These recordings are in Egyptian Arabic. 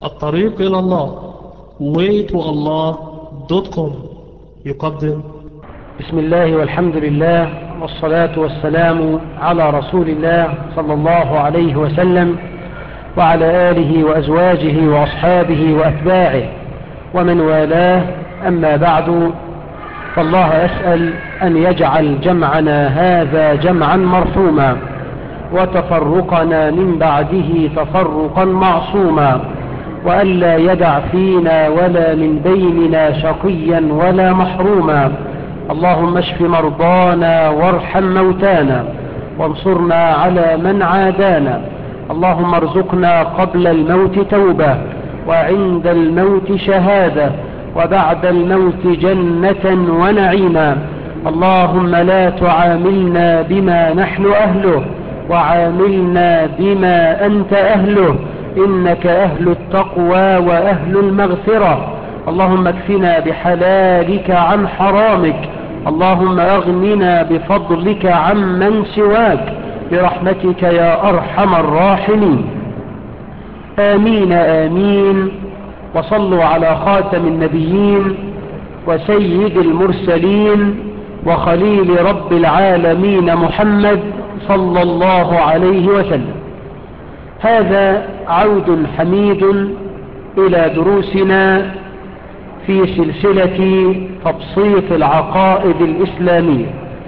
الطريق إلى الله waytoallah.com يقدم بسم الله والحمد لله والصلاة والسلام على رسول الله صلى الله عليه وسلم وعلى آله وأزواجه وأصحابه وأتباعه ومن والاه أما بعد فالله أسأل أن يجعل جمعنا هذا جمعا مرحوما وتفرقنا من بعده تفرقا معصوما وألا يدع فينا ولا من بيننا شقيا ولا محروما اللهم اشف مرضانا وارحم موتانا وانصرنا على من عادانا اللهم ارزقنا قبل الموت توبة وعند الموت شهادة وبعد الموت جنة ونعيما اللهم لا تعاملنا بما نحن أهله وعاملنا بما أنت أهله إنك أهل التقوى وأهل المغفرة اللهم اكفنا بحلالك عن حرامك اللهم أغننا بفضلك عمن سواك برحمتك يا أرحم الراحمين آمين آمين وصلوا على خاتم النبيين وسيد المرسلين وخليل رب العالمين محمد صلى الله عليه وسلم هذا عود حميد إلى دروسنا في سلسلة تبسيط العقائد الإسلامية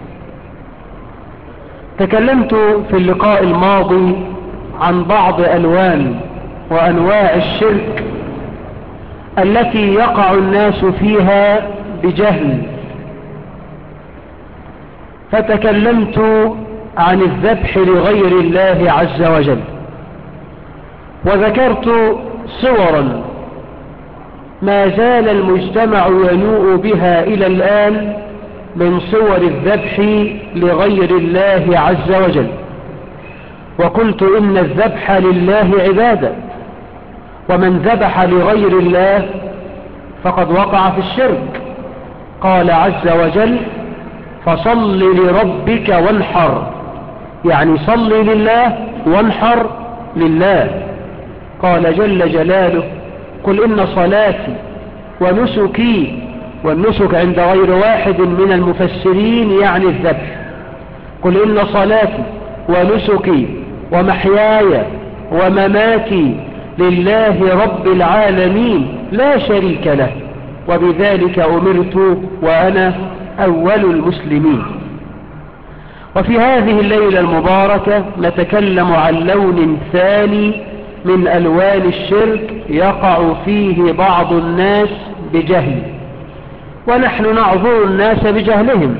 تكلمت في اللقاء الماضي عن بعض ألوان وأنواع الشرك التي يقع الناس فيها بجهل فتكلمت عن الذبح لغير الله عز وجل وذكرت صورا ما زال المجتمع ينوء بها إلى الآن من صور الذبح لغير الله عز وجل وقلت إن الذبح لله عبادة ومن ذبح لغير الله فقد وقع في الشرك قال عز وجل فصل لربك وانحر يعني صل لله وانحر لله قال جل جلاله قل إن صلاتي ونسكي والنسك عند غير واحد من المفسرين يعني الذبح قل إن صلاتي ونسكي ومحياي ومماتي لله رب العالمين لا شريك له وبذلك أمرت وأنا أول المسلمين وفي هذه الليلة المباركة نتكلم عن لون ثاني من ألوان الشرك يقع فيه بعض الناس بجهل ونحن نعذر الناس بجهلهم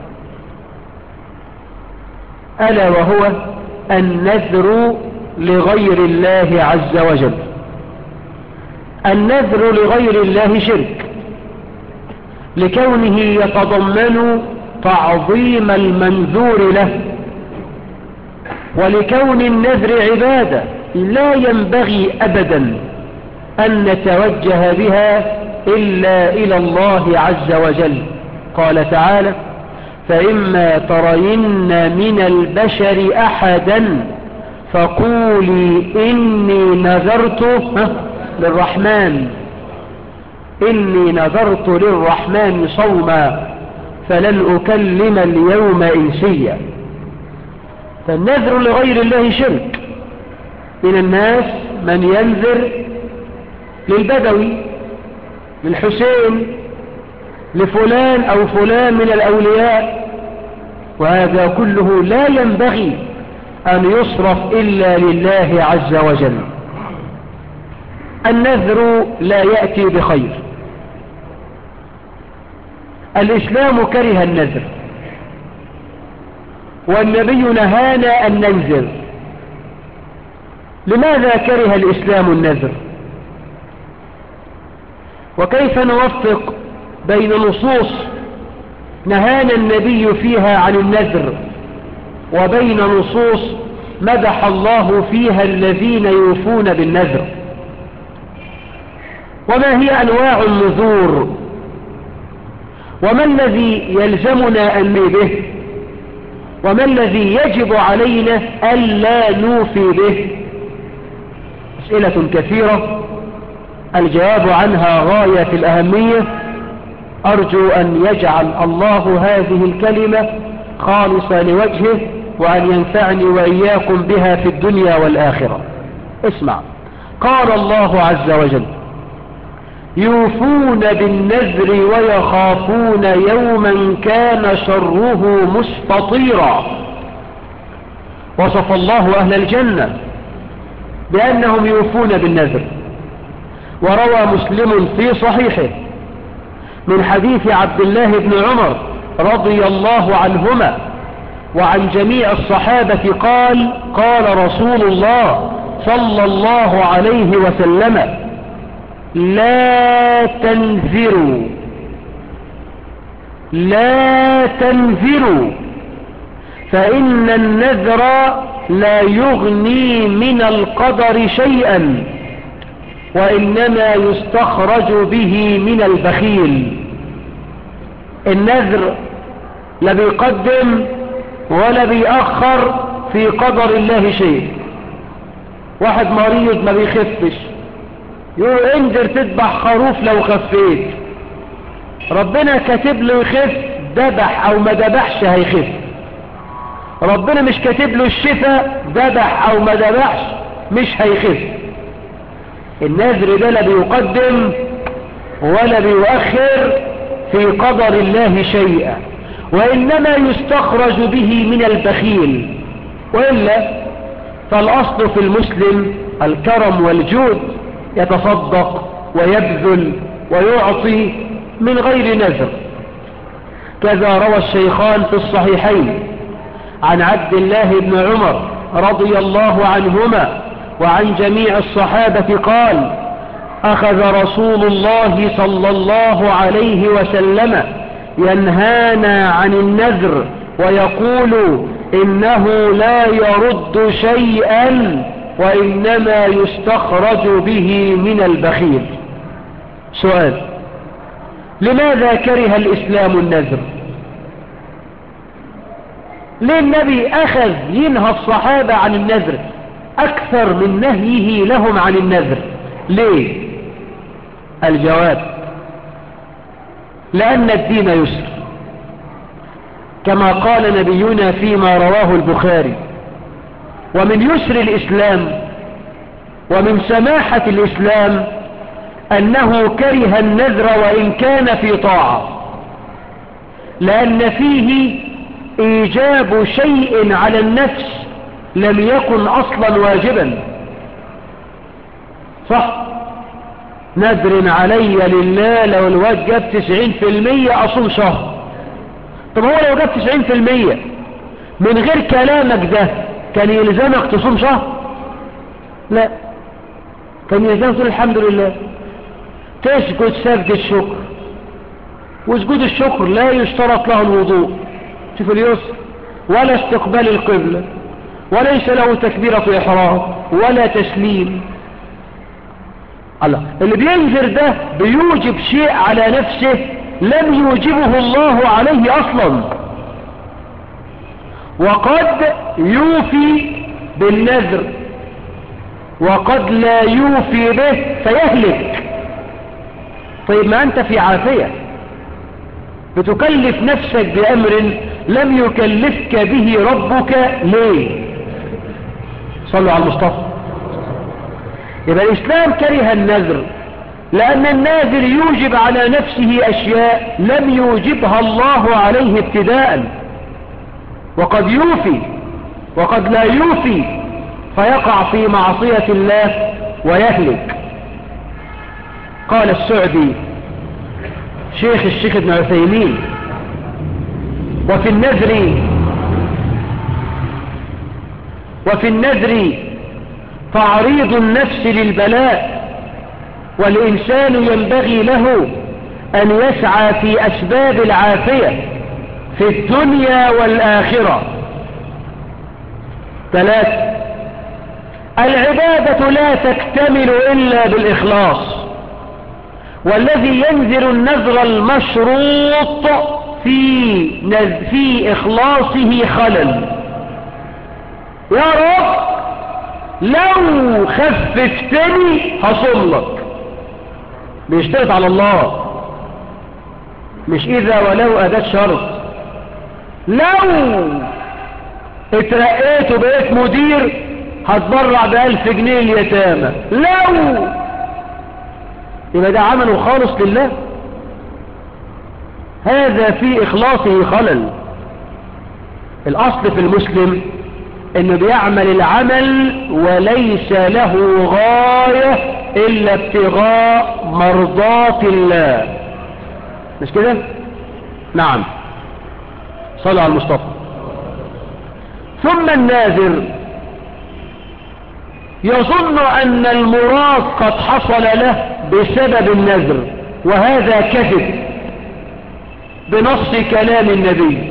ألا وهو النذر لغير الله عز وجل النذر لغير الله شرك لكونه يتضمن تعظيم المنذور له ولكون النذر عبادة لا ينبغي أبدا أن نتوجه بها إلا إلى الله عز وجل قال تعالى فإما ترين من البشر أحدا فقولي إني نذرت للرحمن إني نذرت للرحمن صوما فلن أكلم اليوم إنسيا فالنذر لغير الله شرك من الناس من ينذر للبدوي للحسين لفلان أو فلان من الأولياء وهذا كله لا ينبغي أن يصرف إلا لله عز وجل النذر لا يأتي بخير الإسلام كره النذر والنبي نهانا أن ننذر لماذا كره الإسلام النذر وكيف نوفق بين نصوص نهانا النبي فيها عن النذر وبين نصوص مدح الله فيها الذين يوفون بالنذر وما هي أنواع النذور وما الذي يلزمنا أن به وما الذي يجب علينا ألا نوفي به أسئلة كثيرة الجواب عنها غاية في الأهمية أرجو أن يجعل الله هذه الكلمة خالصة لوجهه وأن ينفعني وإياكم بها في الدنيا والآخرة اسمع قال الله عز وجل يوفون بالنذر ويخافون يوما كان شره مستطيرا وصف الله أهل الجنة بأنهم يوفون بالنذر وروى مسلم في صحيحه من حديث عبد الله بن عمر رضي الله عنهما وعن جميع الصحابة قال قال رسول الله صلى الله عليه وسلم لا تنذروا لا تنذروا فإن النذر لا يغني من القدر شيئا وإنما يستخرج به من البخيل النذر لا بيقدم ولا بيأخر في قدر الله شيء واحد مريض ما بيخفش يقول انذر تذبح خروف لو خفيت ربنا كاتب له يخف ذبح او ما ذبحش هيخف ربنا مش كاتب له الشفاء ذبح او ما ذبحش مش هيخف النذر ده لا بيقدم ولا بيؤخر في قدر الله شيئا وإنما يستخرج به من البخيل وإلا فالأصل في المسلم الكرم والجود يتصدق ويبذل ويعطي من غير نذر كذا روى الشيخان في الصحيحين عن عبد الله بن عمر رضي الله عنهما وعن جميع الصحابة قال أخذ رسول الله صلى الله عليه وسلم ينهانا عن النذر ويقول إنه لا يرد شيئا وإنما يستخرج به من البخيل سؤال لماذا كره الإسلام النذر ليه النبي أخذ ينهى الصحابة عن النذر أكثر من نهيه لهم عن النذر ليه الجواب لأن الدين يسر كما قال نبينا فيما رواه البخاري ومن يسر الإسلام ومن سماحة الإسلام أنه كره النذر وإن كان في طاعة لأن فيه إيجاب شيء على النفس لم يكن أصلا واجبا صح نذر علي لله لو الواد جاب تسعين في المية أصوم شهر طب هو لو جاب تسعين في المية من غير كلامك ده كان يلزمك تصوم شهر لا كان يلزمك تقول الحمد لله تسجد سجد الشكر وسجود الشكر لا يشترط له الوضوء شوف اليسر ولا استقبال القبلة وليس له تكبيرة إحرام ولا تسليم الله اللي بينذر ده بيوجب شيء على نفسه لم يوجبه الله عليه أصلا وقد يوفي بالنذر وقد لا يوفي به فيهلك طيب ما أنت في عافية بتكلف نفسك بأمر لم يكلفك به ربك ليه صلوا على المصطفى يبقى الإسلام كره النذر لأن الناذر يوجب على نفسه أشياء لم يوجبها الله عليه ابتداء وقد يوفي وقد لا يوفي فيقع في معصية الله ويهلك قال السعدي شيخ الشيخ ابن عثيمين وفي النذر وفي النذر تعريض النفس للبلاء والإنسان ينبغي له أن يسعى في أسباب العافية في الدنيا والآخرة ثلاث العبادة لا تكتمل إلا بالإخلاص والذي ينذر النذر المشروط في, نز في إخلاصه خلل يا رب لو خففتني هصم لك بيشترط على الله مش إذا ولو أداة شرط لو اترقيت وبقيت مدير هتبرع بألف جنيه اليتامى لو يبقى ده عمله خالص لله هذا في إخلاصه خلل الأصل في المسلم انه بيعمل العمل وليس له غاية الا ابتغاء مرضات الله مش كده نعم صلوا على المصطفى ثم الناذر يظن ان المراد قد حصل له بسبب النذر وهذا كذب بنص كلام النبي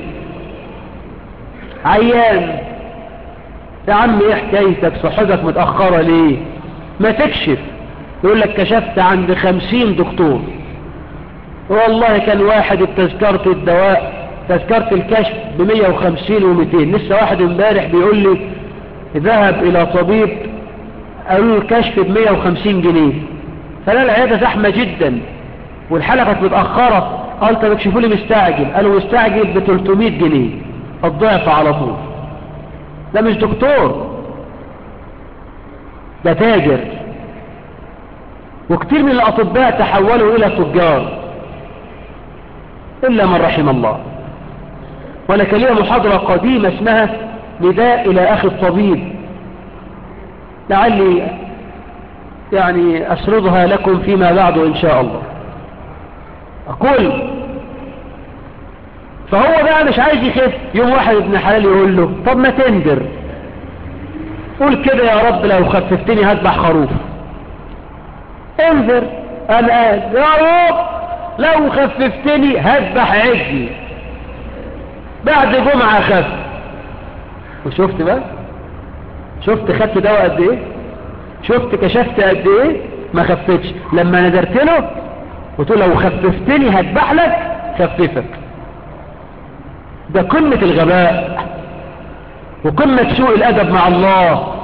عيان يا عم ايه حكايتك صحتك متأخرة ليه ما تكشف يقول لك كشفت عند خمسين دكتور والله كان واحد التذكرة الدواء تذكرة الكشف بمية وخمسين ومتين لسه واحد امبارح بيقول لي ذهب الى طبيب قالوا له الكشف بمية وخمسين جنيه فلا العيادة زحمة جدا والحالة كانت متأخرة قال طب اكشفوا لي مستعجل قالوا مستعجل ب 300 جنيه الضعف على طول ده مش دكتور ده تاجر وكتير من الأطباء تحولوا إلى تجار إلا من رحم الله وأنا كان ليا محاضرة قديمة اسمها نداء إلى أخي الطبيب لعلي يعني أسردها لكم فيما بعد إن شاء الله أقول فهو بقى مش عايز يخف يوم واحد ابن حلال يقول له طب ما تندر قول كده يا رب لو خففتني هذبح خروف انذر الآن يا رب لو خففتني هذبح عجلي بعد جمعة خف وشفت بقى شفت خدت دواء قد ايه شفت كشفت قد ايه ما خفتش لما نذرت له قلت له لو خففتني هذبح لك خففك ده قمة الغباء وقمة سوء الأدب مع الله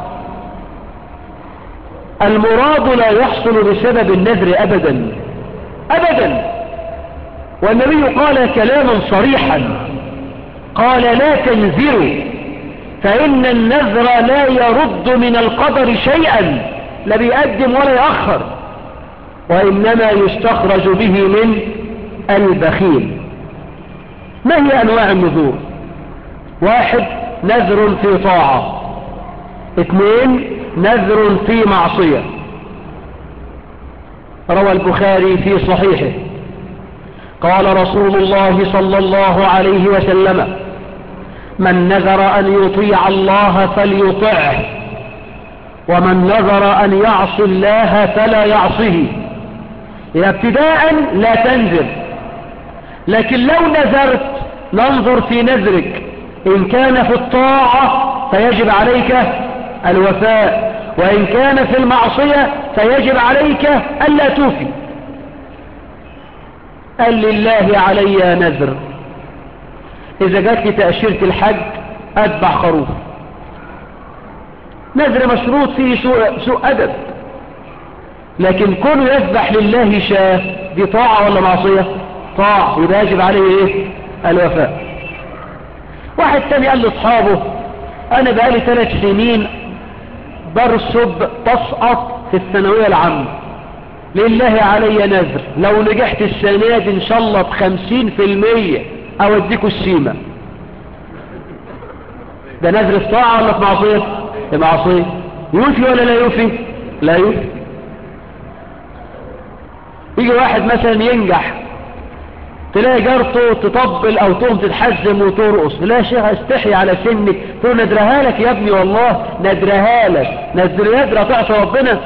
المراد لا يحصل بسبب النذر أبدا أبدا والنبي قال كلاما صريحا قال لا تنذروا فإن النذر لا يرد من القدر شيئا لا بيقدم ولا يأخر وإنما يستخرج به من البخيل ما هي أنواع النذور واحد نذر في طاعة اثنين نذر في معصية روى البخاري في صحيحه قال رسول الله صلى الله عليه وسلم من نذر أن يطيع الله فليطعه ومن نذر أن يعصي الله فلا يعصه ابتداء لا تنذر لكن لو نذرت ننظر في نذرك إن كان في الطاعة فيجب عليك الوفاء وإن كان في المعصية فيجب عليك ألا توفي قال لله علي نذر إذا جات لي تأشيرة الحج أذبح خروف نذر مشروط فيه سوء, سوء أدب لكن كونه يذبح لله شاه دي طاعة ولا معصية طاعة يبقى يجب عليه ايه الوفاء واحد تاني قال لاصحابه انا بقالي ثلاث سنين برسب تسقط في الثانوية العامة لله علي نذر لو نجحت السنة دي ان شاء الله بخمسين في المية اوديكوا السيمة ده نذر في طاعة ولا في معصية في معصية يوفي ولا لا يوفي لا يوفي يجي واحد مثلا ينجح تلاقي جارته تطبل او تقوم تتحزم وترقص لا يا شيخ استحي على سنك تقول ندرها لك يا ابني والله ندرها لك ندر يدرى تعصى ربنا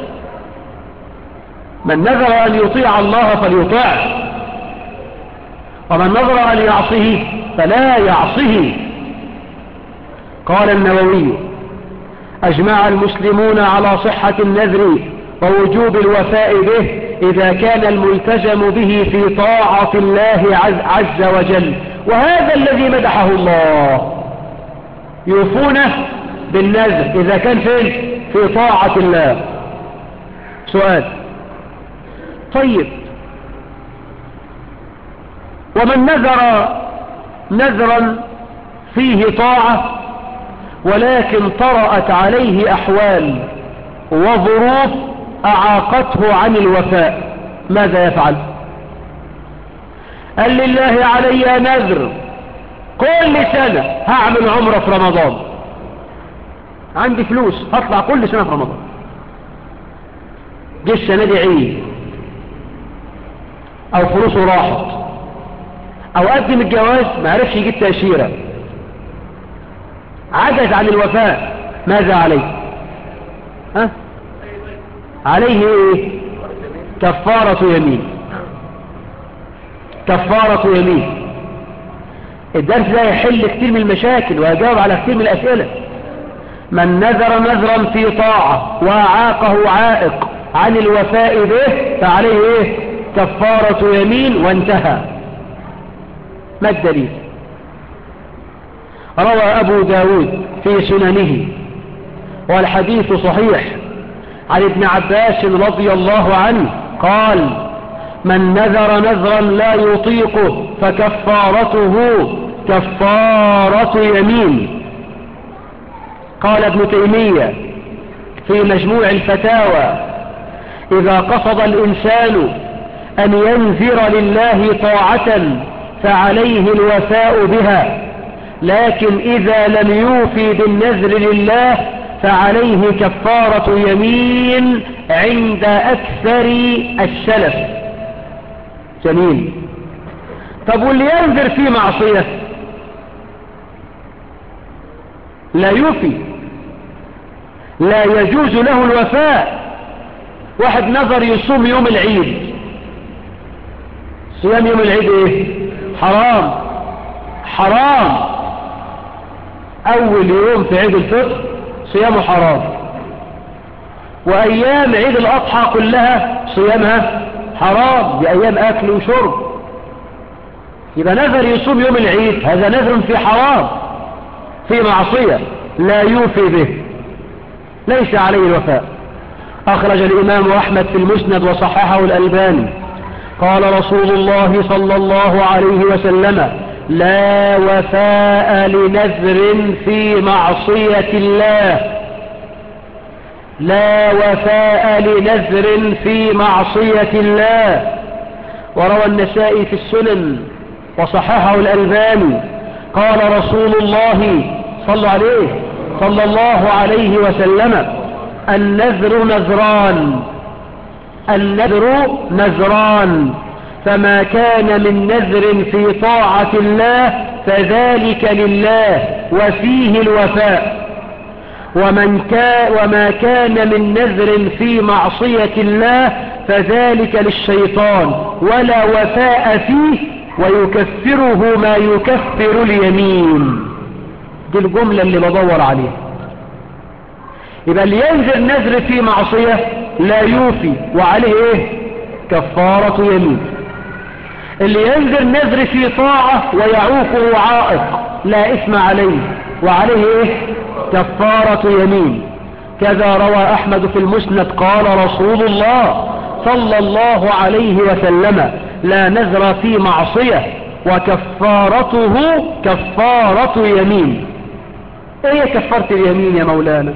من نذر ان يطيع الله فليطيع ومن نذر ان يعصيه فلا يعصيه قال النووي اجمع المسلمون على صحة النذر ووجوب الوفاء به إذا كان الملتزم به في طاعة الله عز, عز وجل وهذا الذي مدحه الله يوفون بالنذر إذا كان فين في طاعة الله سؤال طيب ومن نذر نذرا فيه طاعة ولكن طرأت عليه أحوال وظروف أعاقته عن الوفاء ماذا يفعل قال لله علي نذر كل سنة هعمل عمرة في رمضان عندي فلوس هطلع كل سنة في رمضان جه السنة دي عيد او فلوسه راحت او قدم الجواز ما عرفش يجيب تأشيرة عجز عن الوفاء ماذا عليه ها عليه ايه كفارة يمين كفارة يمين الدرس ده يحل كتير من المشاكل ويجاوب على كتير من الأسئلة من نذر نذرا في طاعة وعاقه عائق عن الوفاء به فعليه ايه كفارة يمين وانتهى ما الدليل روى أبو داود في سننه والحديث صحيح عن ابن عباس رضي الله عنه قال من نذر نذرا لا يطيقه فكفارته كفارة يمين قال ابن تيمية في مجموع الفتاوى إذا قصد الإنسان أن ينذر لله طاعة فعليه الوفاء بها لكن إذا لم يوفي بالنذر لله فعليه كفارة يمين عند أكثر السلف جميل طب واللي ينذر في معصية لا يوفي لا يجوز له الوفاء واحد نظر يصوم يوم العيد صيام يوم العيد ايه حرام حرام اول يوم في عيد الفطر صيامه حرام وايام عيد الاضحى كلها صيامها حرام دي ايام اكل وشرب يبقى نذر يصوم يوم العيد هذا نذر في حرام في معصية لا يوفي به ليس عليه الوفاء أخرج الإمام أحمد في المسند وصححه الألباني قال رسول الله صلى الله عليه وسلم لا وفاء لنذر في معصية الله لا وفاء لنذر في معصية الله وروى النسائي في السنن وصححه الألباني قال رسول الله صلى عليه صلى الله عليه وسلم النذر نذران النذر نذران فما كان من نذر في طاعة الله فذلك لله وفيه الوفاء ومن كان وما كان من نذر في معصية الله فذلك للشيطان ولا وفاء فيه ويكفره ما يكفر اليمين دي الجملة اللي بدور عليها يبقى اللي ينذر نذر في معصية لا يوفي وعليه ايه كفارة يمين اللي ينذر نذر في طاعة ويعوقه عائق لا اسم عليه وعليه ايه كفارة يمين كذا روى احمد في المسند قال رسول الله صلى الله عليه وسلم لا نذر في معصية وكفارته كفارة يمين ايه كفارة اليمين يا مولانا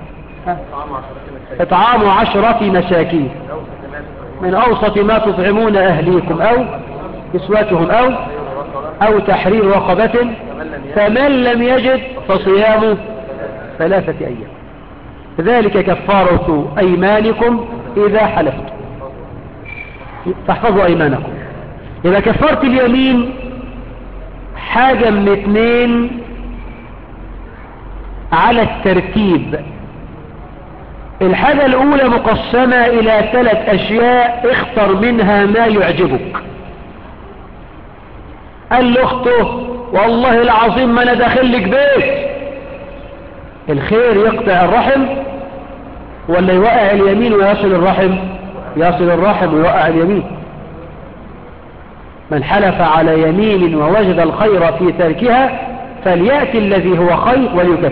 اطعام عشرة مساكين من اوسط ما تطعمون اهليكم او كسوتهم او او تحرير رقبة فمن لم يجد فصيام ثلاثة ايام ذلك كفارة ايمانكم اذا حلفتم فاحفظوا ايمانكم اذا كفارة اليمين حاجة من اتنين على الترتيب الحاجة الأولى مقسمة إلى ثلاث أشياء اختر منها ما يعجبك قال لأخته والله العظيم ما أنا داخل لك بيت الخير يقطع الرحم ولا يوقع اليمين ويصل الرحم يصل الرحم ويوقع اليمين من حلف على يمين ووجد الخير في تركها فليأتي الذي هو خير وليكفر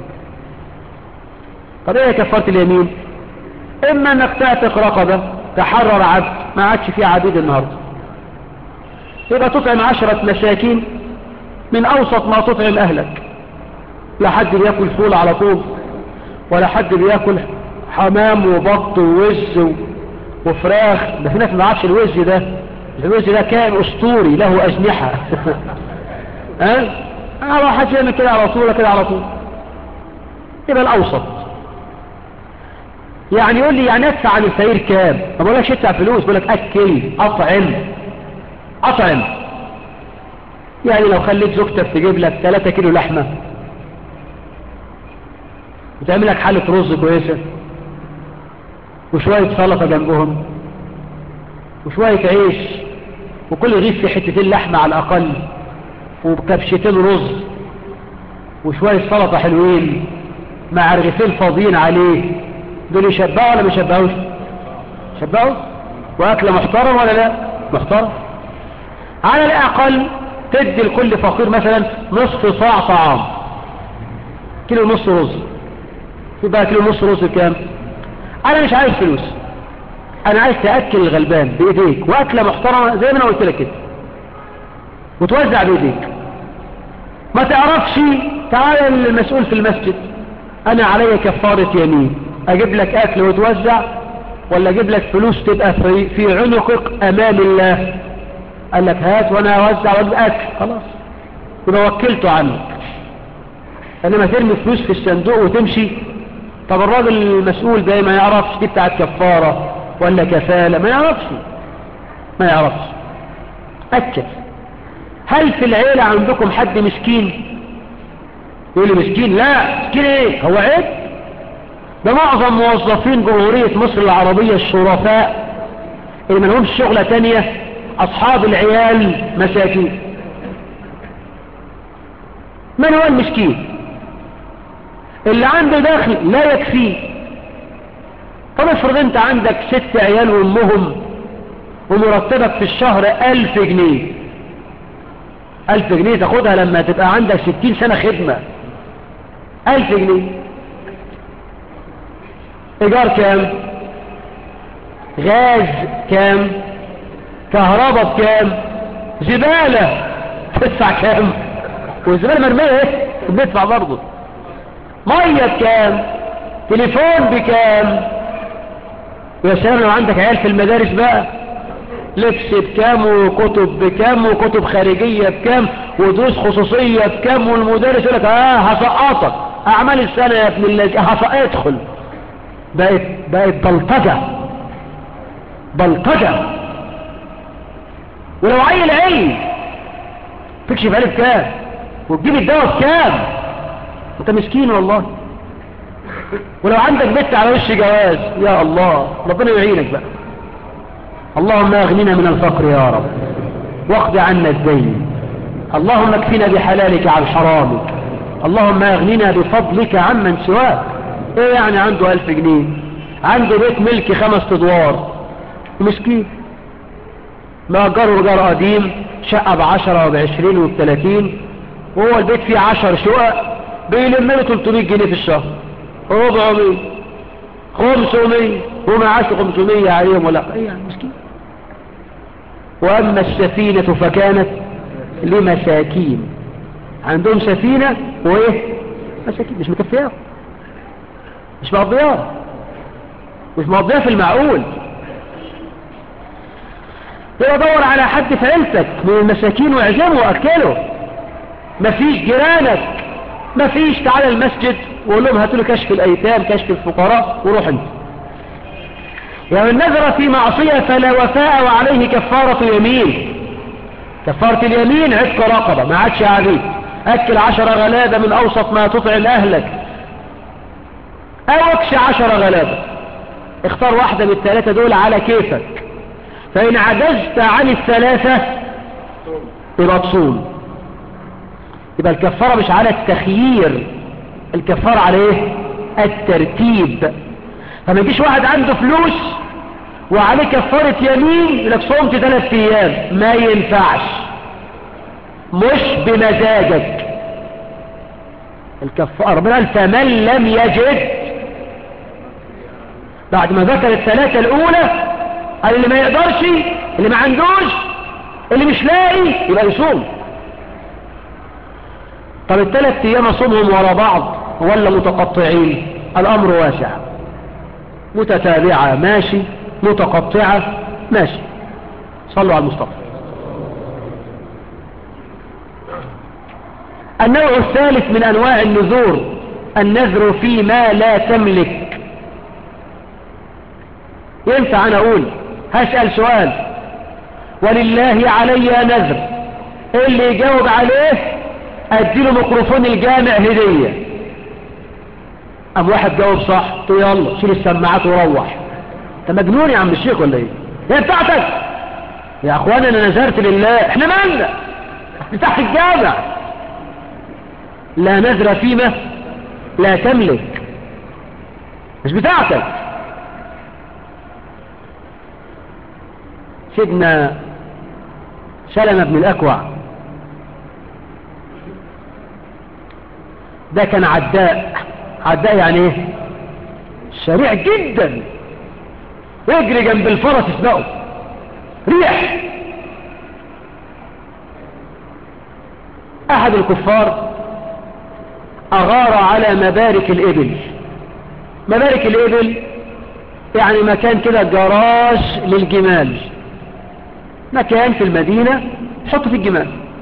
طب ايه كفارة اليمين اما انك تعتق رقبة تحرر عبد ما عادش فيه عبيد النهاردة يبقى تطعم عشرة مساكين من أوسط ما تطعم أهلك لا حد بياكل فول على طول ولا حد بياكل حمام وبط ووز و- وفراخ ده في ناس ما عارفش الوز ده الوز ده كائن أسطوري له أجنحة ها أه؟ واحد يعمل كده على طول كده على طول يبقى الأوسط يعني يقول لي يعني ادفع عن الفقير كام ما بقولكش ادفع فلوس بقولك اكل اطعم اطعم يعني لو خليت زوجتك تجيب لك 3 كيلو لحمه وتعمل لك حاله رز كويسه وشويه سلطه جنبهم وشويه عيش وكل رغيف فيه حتتين لحمه على الاقل وكبشتين رز وشويه سلطه حلوين مع رغيفين فاضيين عليه دول يشبعوا ولا ما يشبعوش يشبعوا واكل محترم ولا لا محترم على الاقل تدي لكل فقير مثلا نصف صاع طعام كيلو نص رز يبقى كيلو نص رز بكام انا مش عايز فلوس انا عايز تاكل الغلبان بايديك واكله محترمه زي ما انا قلت لك كده وتوزع بايديك ما تعرفش تعالى المسؤول في المسجد انا علي كفاره يمين اجيب لك اكل وتوزع ولا اجيب لك فلوس تبقى في, في عنقك امام الله قال لك هات وانا اوزع واجيب اكل خلاص يبقى وكلته عنك انما ترمي فلوس في الصندوق وتمشي طب الراجل المسؤول ده ما يعرفش دي بتاعت كفارة ولا كفالة ما يعرفش ما يعرفش اكل هل في العيلة عندكم حد مسكين يقول لي مسكين لا مسكين ايه هو عيب ده معظم موظفين جمهورية مصر العربية الشرفاء اللي ما لهمش شغلة تانية أصحاب العيال مساكين من هو المسكين اللي عنده دخل لا يكفيه طب افرض انت عندك ست عيال وامهم ومرتبك في الشهر ألف جنيه ألف جنيه تاخدها لما تبقى عندك ستين سنة خدمة ألف جنيه ايجار كام غاز كام كهرباء بكام زبالة تدفع كام والزبالة مرمية ايه بندفع برضه مية بكام تليفون بكام يا سلام لو عندك عيال في المدارس بقى لبس بكام وكتب بكام وكتب خارجية بكام ودروس خصوصية بكام والمدرس يقول لك اه هسقطك اعمال السنة يا ابن الله هسقط ادخل بقت بقت بلطجة بلطجة ولو عيل عيل تكشف عليه بكام وتجيب الدواء بكام انت مسكين والله ولو عندك بنت على وش جواز يا الله ربنا يعينك بقى اللهم اغننا من الفقر يا رب واقض عنا الدين اللهم اكفنا بحلالك عن حرامك اللهم اغننا بفضلك عمن سواك ايه يعني عنده الف جنيه عنده بيت ملكي خمس ادوار مسكين مأجره ايجار قديم شقة بعشرة وبعشرين وبتلاتين وهو البيت فيه عشر شقق بيلم له 300 جنيه في الشهر 400 500 ومعاش 500 عليهم ولا ايه يعني مسكين واما السفينة فكانت لمساكين عندهم سفينة وايه مساكين مش مكفياه مش مقضياه مش مقضياه في المعقول يبقى دور على حد في عيلتك من المساكين واعزمه واكله مفيش جيرانك مفيش تعالى المسجد وقول لهم هاتوا لي كشف الايتام كشف الفقراء وروح انت ومن نذر في معصية فلا وفاء وعليه كفارة يمين كفارة اليمين عتق رقبة ما عادش عبيد اكل عشر غلابة من اوسط ما تطعم اهلك او اكش عشر غلابة اختار واحدة من الثلاثة دول على كيفك فان عجزت عن الثلاثة يبقى تصوم يبقى الكفارة مش على التخيير الكفارة على ايه الترتيب فما يجيش واحد عنده فلوس وعليه كفارة يمين يقول لك صمت ثلاث ايام ما ينفعش مش بمزاجك الكفارة ربنا قال فمن لم يجد بعد ما ذكر الثلاثة الاولى قال اللي ما يقدرش اللي ما عندوش اللي مش لاقي يبقى يصوم طب الثلاث ايام اصومهم ورا بعض ولا متقطعين الامر واسع متتابعة ماشي متقطعة ماشي صلوا على المصطفى النوع الثالث من انواع النذور النذر فيما لا تملك ينفع انا اقول هسأل سؤال ولله علي نذر اللي يجاوب عليه اديله ميكروفون الجامع هدية ام واحد جاوب صح تقول يلا شيل السماعات وروح انت مجنون يا عم الشيخ ولا ايه هي بتاعتك يا اخوان انا نذرت لله احنا مالنا بتاع الجامع لا نذر فيما لا تملك مش بتاعتك سيدنا سلمة بن الأكوع ده كان عداء عداء يعني ايه سريع جدا يجري جنب الفرس يسبقه ريح احد الكفار اغار على مبارك الابل مبارك الابل يعني مكان كده جراج للجمال مكان في المدينة حط في الجمال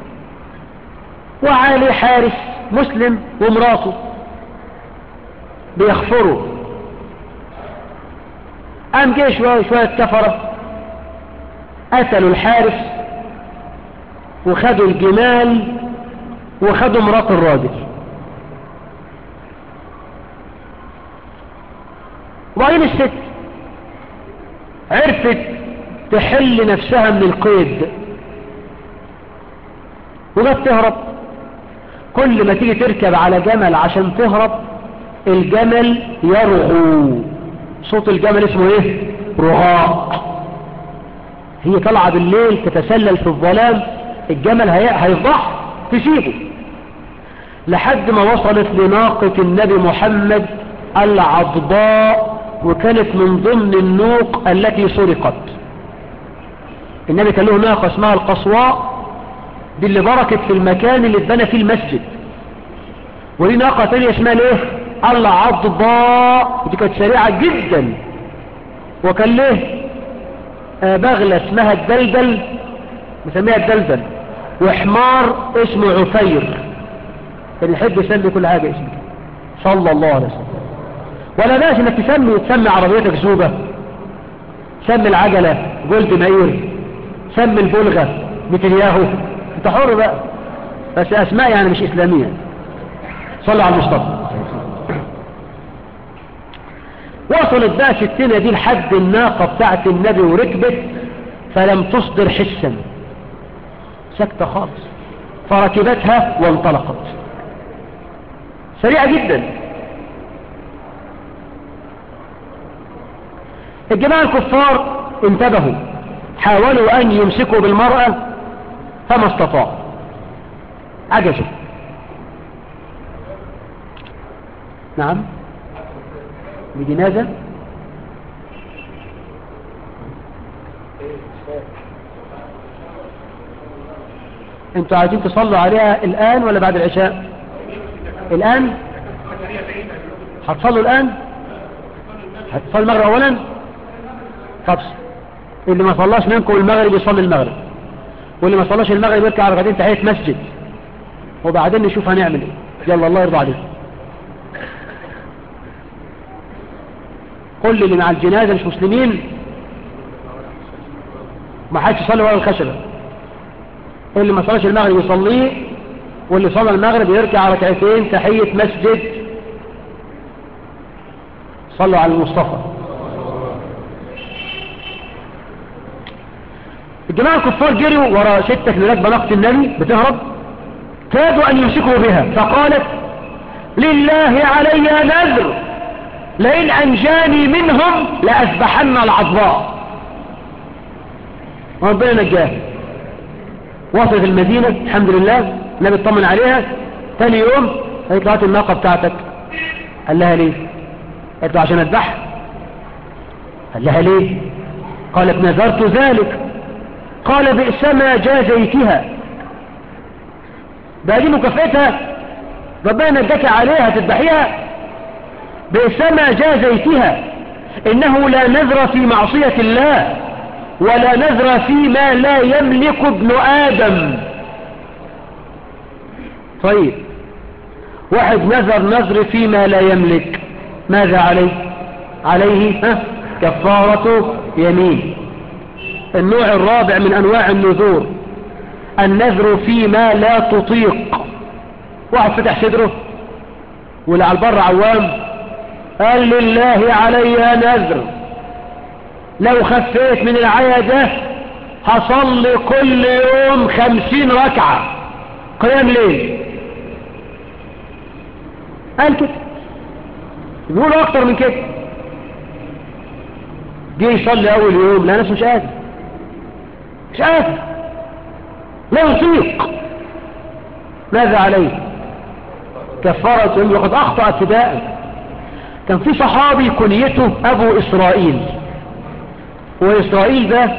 وعليه حارس مسلم ومراته بيخفروا قام جه شوية شوية كفرة قتلوا الحارس وخدوا الجمال وخدوا مرات الراجل وبعدين الست عرفت تحل نفسها من القيد وجت تهرب كل ما تيجي تركب على جمل عشان تهرب الجمل يرغو صوت الجمل اسمه ايه رغاء هي طالعه بالليل تتسلل في الظلام الجمل هيفضح تسيبه لحد ما وصلت لناقة النبي محمد العضباء وكانت من ضمن النوق التي سرقت النبي كان له ناقة اسمها القصواء دي اللي بركت في المكان اللي اتبنى فيه المسجد وليه ناقة تانية اسمها الايه العضباء دي كانت سريعة جدا وكان له آه بغلة اسمها الدلدل مسميها الدلدل وحمار اسمه عفير كان يحب يسمي كل حاجة اسمه صلى الله عليه وسلم ولا باش انك تسمي تسمي عربيتك زوبة سمي العجلة جولد ماير سمي البلغة نتنياهو انت حر بقى بس اسماء يعني مش اسلامية صلى على المصطفى وصلت بقى ستنا دي لحد الناقة بتاعت النبي وركبت فلم تصدر حسا سكتة خالص فركبتها وانطلقت سريعة جدا الجماعة الكفار انتبهوا حاولوا أن يمسكوا بالمرأة فما استطاعوا عجزوا نعم بجنازة انتوا عايزين تصلوا عليها الآن ولا بعد العشاء الآن هتصلوا الآن هتصلوا المغرب أولا طب اللي ما صلاش منكم المغرب يصلي المغرب واللي ما صلاش المغرب يركع ركعتين تحية مسجد وبعدين نشوف هنعمل ايه يلا الله يرضى عليك كل اللي مع الجنازة مش مسلمين ما حدش يصلي ورا الخشبة اللي ما صلاش المغرب يصليه واللي صلى المغرب يركع ركعتين تحية مسجد صلوا على المصطفى الجماعة الكفار جروا ورا ستة اللي راكبه ناقة النبي بتهرب كادوا أن يمسكوا بها فقالت لله علي نذر لئن أنجاني منهم لأذبحن العضواء ربنا نجاه وصلت المدينة الحمد لله النبي اطمن عليها ثاني يوم قالت له هات الناقة بتاعتك قال لها ليه قالت له عشان اذبحها قال لها ليه قالت نذرت ذلك قال بئس ما جازيتها ده دي مكافئتها ربنا نجاك عليها تذبحيها بئس ما جازيتها إنه لا نذر في معصية الله ولا نذر فيما لا يملك ابن آدم طيب واحد نذر نذر فيما لا يملك ماذا عليه عليه ها كفارة يمين النوع الرابع من أنواع النذور النذر فيما لا تطيق واحد فتح صدره واللي على البر عوام قال لله علي نذر لو خفيت من العيا ده هصلي كل يوم خمسين ركعة قيام ليل قال كده بيقولوا اكتر من كده جه يصلي اول يوم لا ناس مش قادر مش قادر لا يطيق ماذا عليه كفارة يوم وقد اخطأ ابتداء كان في صحابي كنيته ابو اسرائيل واسرائيل ده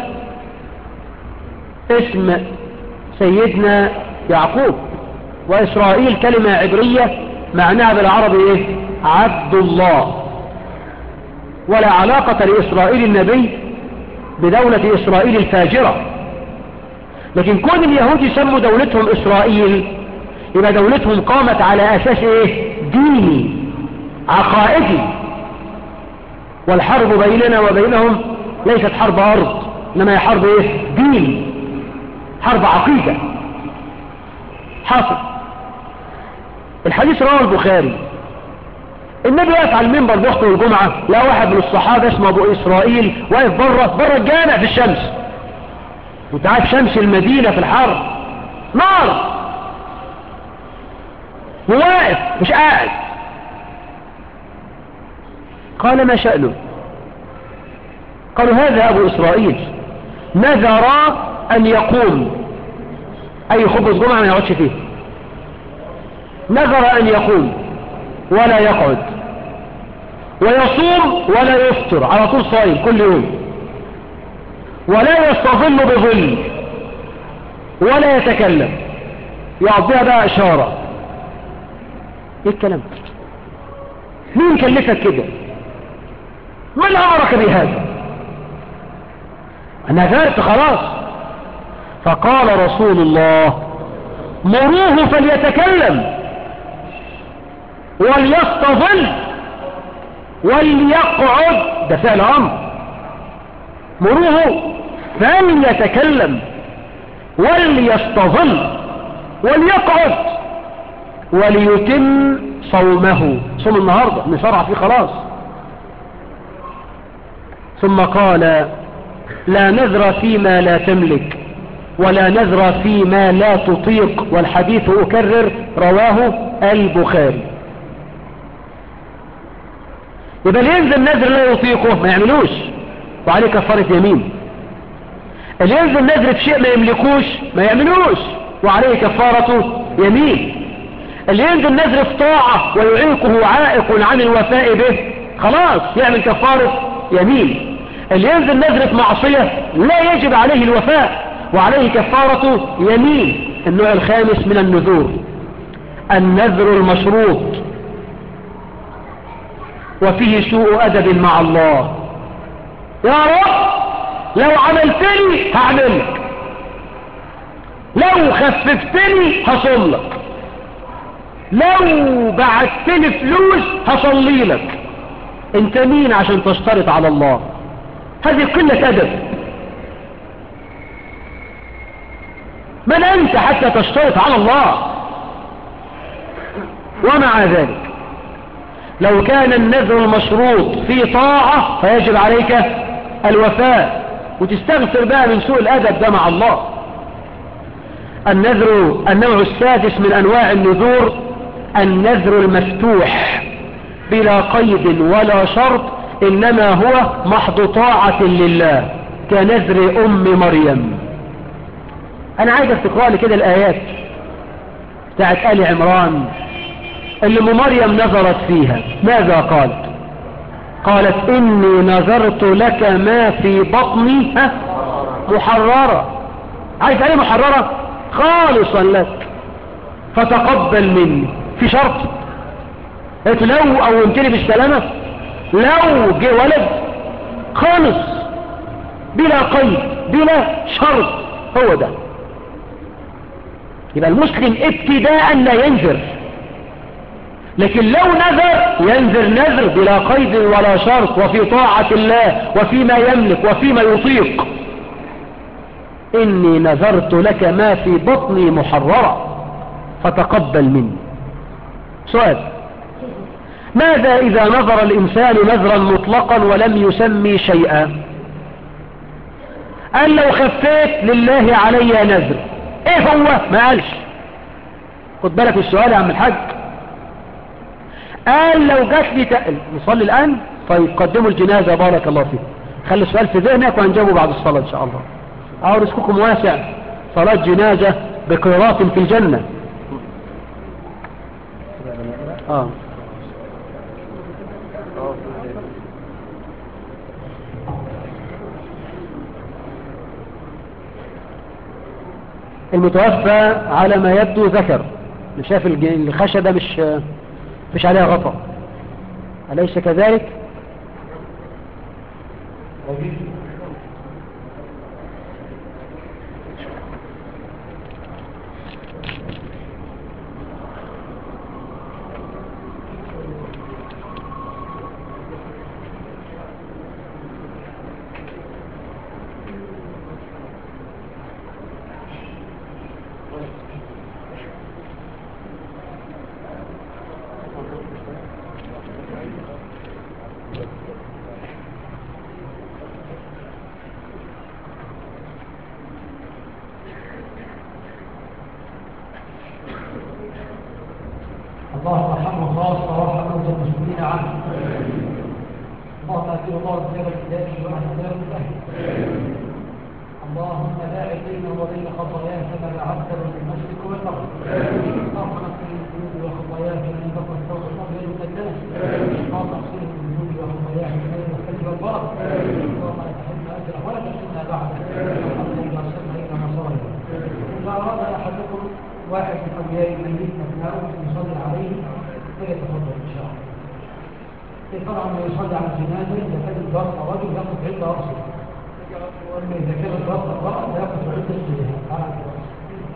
اسم سيدنا يعقوب واسرائيل كلمة عبرية معناها بالعربي ايه عبد الله ولا علاقة لإسرائيل النبي بدولة إسرائيل الفاجرة لكن كون اليهود يسموا دولتهم إسرائيل يبقى دولتهم قامت على أساس إيه ديني عقائدي والحرب بيننا وبينهم ليست حرب أرض إنما هي حرب إيه دين حرب عقيدة حاصل الحديث رواه البخاري النبي واقف على المنبر بيخطب الجمعة لا واحد من الصحابة اسمه ابو اسرائيل واقف بره بره الجامع في الشمس وانت عارف شمس المدينة في الحر نار وواقف مش قاعد قال ما شأنه قالوا هذا ابو اسرائيل نذر ان يقوم اي خبز جمعة ما يقعدش فيه نذر ان يقوم ولا يقعد ويصوم ولا يفطر على طول صايم كل يوم ولا يستظل بظل ولا يتكلم يعطيها بقى اشارة ايه الكلام مين كلفك كده من امرك بهذا انا ذهبت خلاص فقال رسول الله مروه فليتكلم وليستظل وليقعد ده فعل امر مروه فليتكلم وليستظل وليقعد وليتم صومه صوم النهاردة نشرع فيه خلاص ثم قال لا نذر فيما لا تملك ولا نذر فيما لا تطيق والحديث أكرر رواه البخاري يبقى اللي ينزل نذر لا يطيقه ما يعملوش وعليه كفارة يمين اللي ينزل نذر في شيء ما يملكوش ما يعملوش وعليه كفارة يمين اللي ينزل نذر في طاعة ويعيقه عائق عن الوفاء به خلاص يعمل كفارة يمين اللي ينزل نذر في معصية لا يجب عليه الوفاء وعليه كفارة يمين النوع الخامس من النذور النذر المشروط وفيه سوء أدب مع الله يا رب لو عملتني هعملك لو خففتني هصلك لو بعتني فلوس هصلي لك انت مين عشان تشترط على الله هذه قلة أدب من أنت حتى تشترط على الله ومع ذلك لو كان النذر المشروط في طاعة فيجب عليك الوفاء وتستغفر بقى من سوء الأدب ده مع الله النذر النوع السادس من أنواع النذور النذر المفتوح بلا قيد ولا شرط إنما هو محض طاعة لله كنذر أم مريم أنا عايز تقرأ لي كده الآيات بتاعت آل عمران اللي ام مريم نظرت فيها ماذا قالت قالت إني نذرت لك ما في بطني محررة عارف يعني محررة خالصا لك فتقبل مني في شرط قلت لو قومتني بالسلامة لو جه ولد خالص بلا قيد بلا شرط هو ده يبقى المسلم ابتداء لا ينذر لكن لو نذر ينذر نذر بلا قيد ولا شرط وفي طاعة الله وفيما يملك وفيما يطيق إني نذرت لك ما في بطني محررة فتقبل مني سؤال ماذا إذا نظر الإنسان نذرا مطلقا ولم يسمي شيئا قال لو خفيت لله علي نذر ايه هو ما قالش خد بالك من السؤال يا عم الحاج قال لو جات لي تقل نصلي الآن طيب قدموا الجنازة بارك الله فيك خلي السؤال في ذهنك وهنجاوبه بعد الصلاة إن شاء الله أو رزقكم واسع صلاة جنازة بقيراط في الجنة آه. المتوفى على ما يبدو ذكر شاف الج- الخشبة مش مش عليها غطاء أليس كذلك اللهم ارحمه خاصة وارحم موتى المسلمين عنه اللهم اكل الله بجبل الهدايه واهل دار الاهل اللهم باعد بينه وبين خطاياه كما بعدت بين المشرق والمغرب اللهم اغفر الذنوب وخطاياه كما ينفق الثوب الابيض من الناس اللهم اغفر الذنوب وخطاياه كما ينفق الثلج والبرد اللهم لا تحرمنا اجره ولا تفتنا بعده اللهم اذا ارسلنا الى مصائب اذا اراد احدكم واحد من اولياء الميت ابنائه يصلي عليه فليتفضل ان شاء الله طبعا ما يصلي على الجنازه اذا كان الضغط رجل يقف عند راسه واما اذا كان الضغط امراه يقف عند رجلها على راسه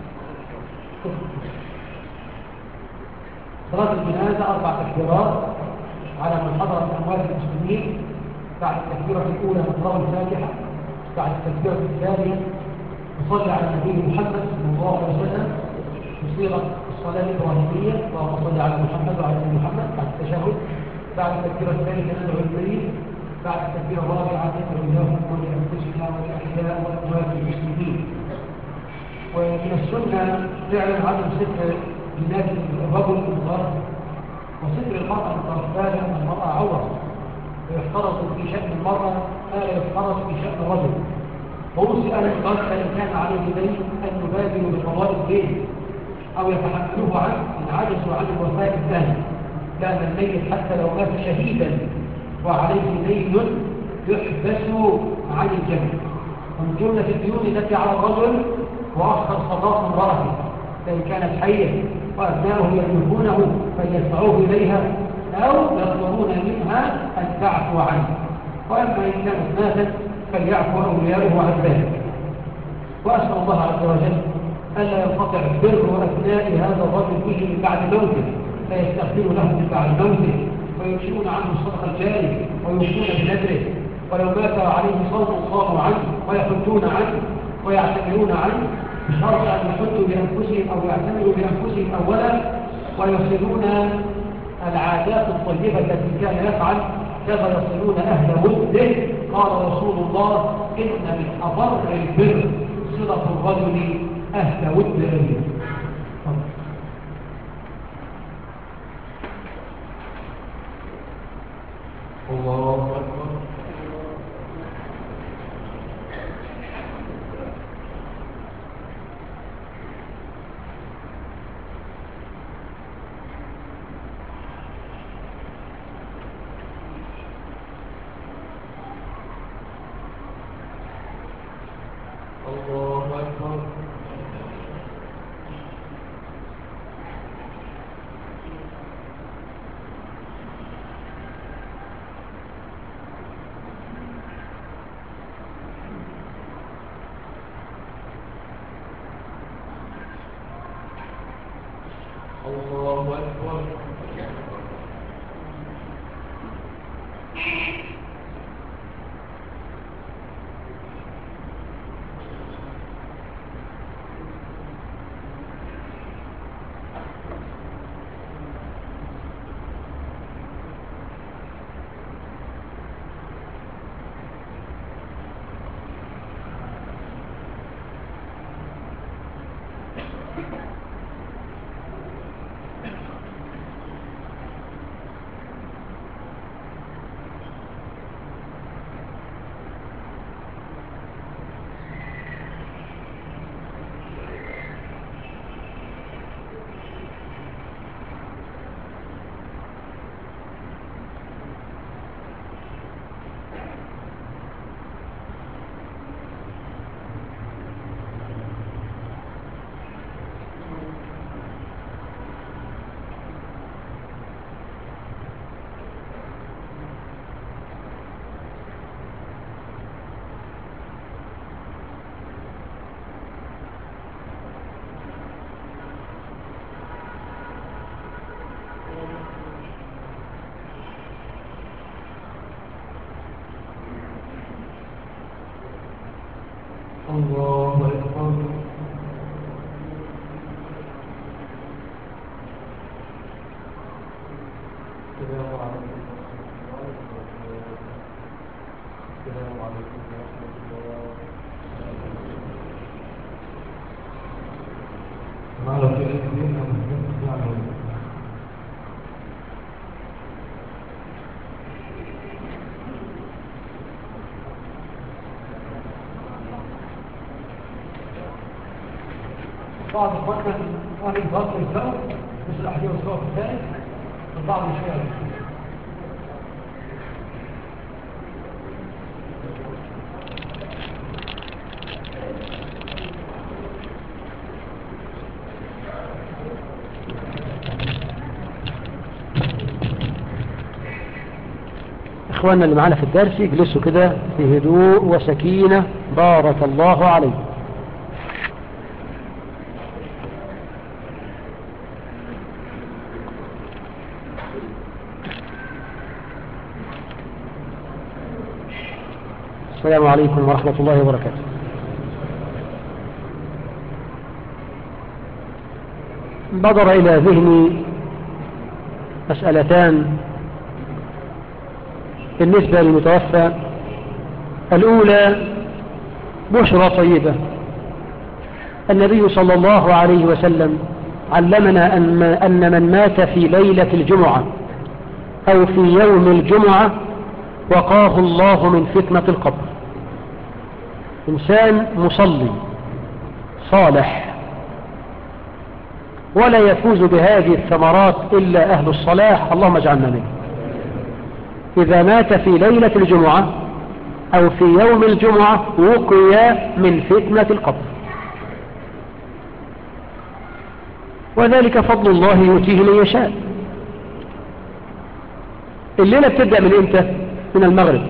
صلاه الجنازه اربع تكبيرات على من حضر من اموال المسلمين بعد التكبيره الاولى نقرا الفاتحه بعد التكبيره الثانيه نصلي على النبي محمد صلى الله عليه وسلم بصيغه الصلاه الابراهيميه اللهم صل على محمد وعلى ال محمد بعد التشهد بعد التكبيره الثالثه ندعو الميت بعد التكبيره الرابعه ندعو لهم ولانفسنا ولاحياء واموات المسلمين ومن السنه فعلا عدم ستر جنازه الرجل المضار وستر المراه المتوفاه لان المراه عوره ويفترض في شان المراه ما لا يفترض في شان الرجل ووصي أهل المتوفى إن كان عليه دين أن يبادروا بقضاء الدين أو يتحملوه عنه إن عجزوا عن الوفاء الثاني لأن الميت حتى لو مات شهيدا وعليه دين يحبس عن الجنة ومن جملة الديون التي على الرجل وأخر صداق امرأته فإن كانت حية وأبناؤه يملكونه فليدفعوه إليها أو يطلبون منها أن تعفو عنه وأما إن كانت ماتت فليعفو أولياؤه عن ذلك وأسأل الله عز وجل ألا ينقطع بر أبناء هذا الرجل به من بعد موته فيستغفر له من بعد موته ويمشون عنه الصدقة الجاري ويوفون بنذره ولو مات عليه صوم صاموا عنه ويحجون عنه ويعتمرون عنه بشرط أن يحجوا بأنفسهم أو يعتمروا بأنفسهم أولا ويصلون العادات الطيبة التي كان يفعل كما يصلون أهل وده قال رسول الله إن من أبر البر صلة الرجل أهل ود أهله الله أكبر الله أكبر الله أكبر الله أكبر السلام عليكم السلام عليكم ورحمة الله معنا في أيدينا من يعمل بعض اخواننا اهل الفصل يبداوا مثل الاحاديث والصور الثالث البعض الشيعي إخواننا اللي معانا في الدرس يجلسوا كده في هدوء وسكينة بارك الله عليه السلام عليكم ورحمة الله وبركاته بدر إلى ذهني مسألتان بالنسبة للمتوفى الأولى بشرى طيبة النبي صلى الله عليه وسلم علمنا أن أن من مات في ليلة الجمعة أو في يوم الجمعة وقاه الله من فتنة القبر إنسان مصلي صالح ولا يفوز بهذه الثمرات إلا أهل الصلاح اللهم اجعلنا منه إذا مات في ليلة الجمعة أو في يوم الجمعة وقي من فتنة القبر وذلك فضل الله يؤتيه من يشاء الليلة بتبدأ من امتى من المغرب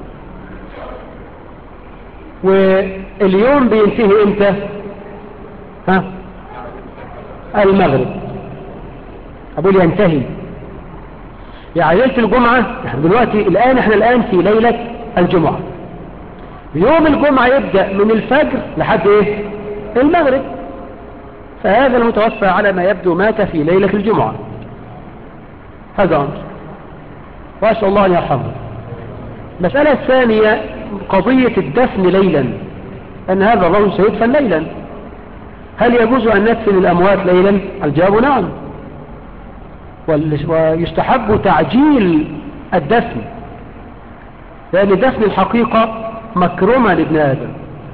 واليوم بينتهي امتى ها المغرب أقول ينتهي يعني ليلة الجمعة احنا دلوقتي الآن احنا الآن في ليلة الجمعة يوم الجمعة يبدأ من الفجر لحد ايه المغرب فهذا المتوفى على ما يبدو مات في ليلة الجمعة هذا أمر وأسأل الله أن يرحمه المسألة الثانية قضية الدفن ليلا أن هذا الرجل سيدفن ليلا هل يجوز أن ندفن الأموات ليلا الجواب نعم ويستحب تعجيل الدفن لأن دفن الحقيقة مكرمة لابن آدم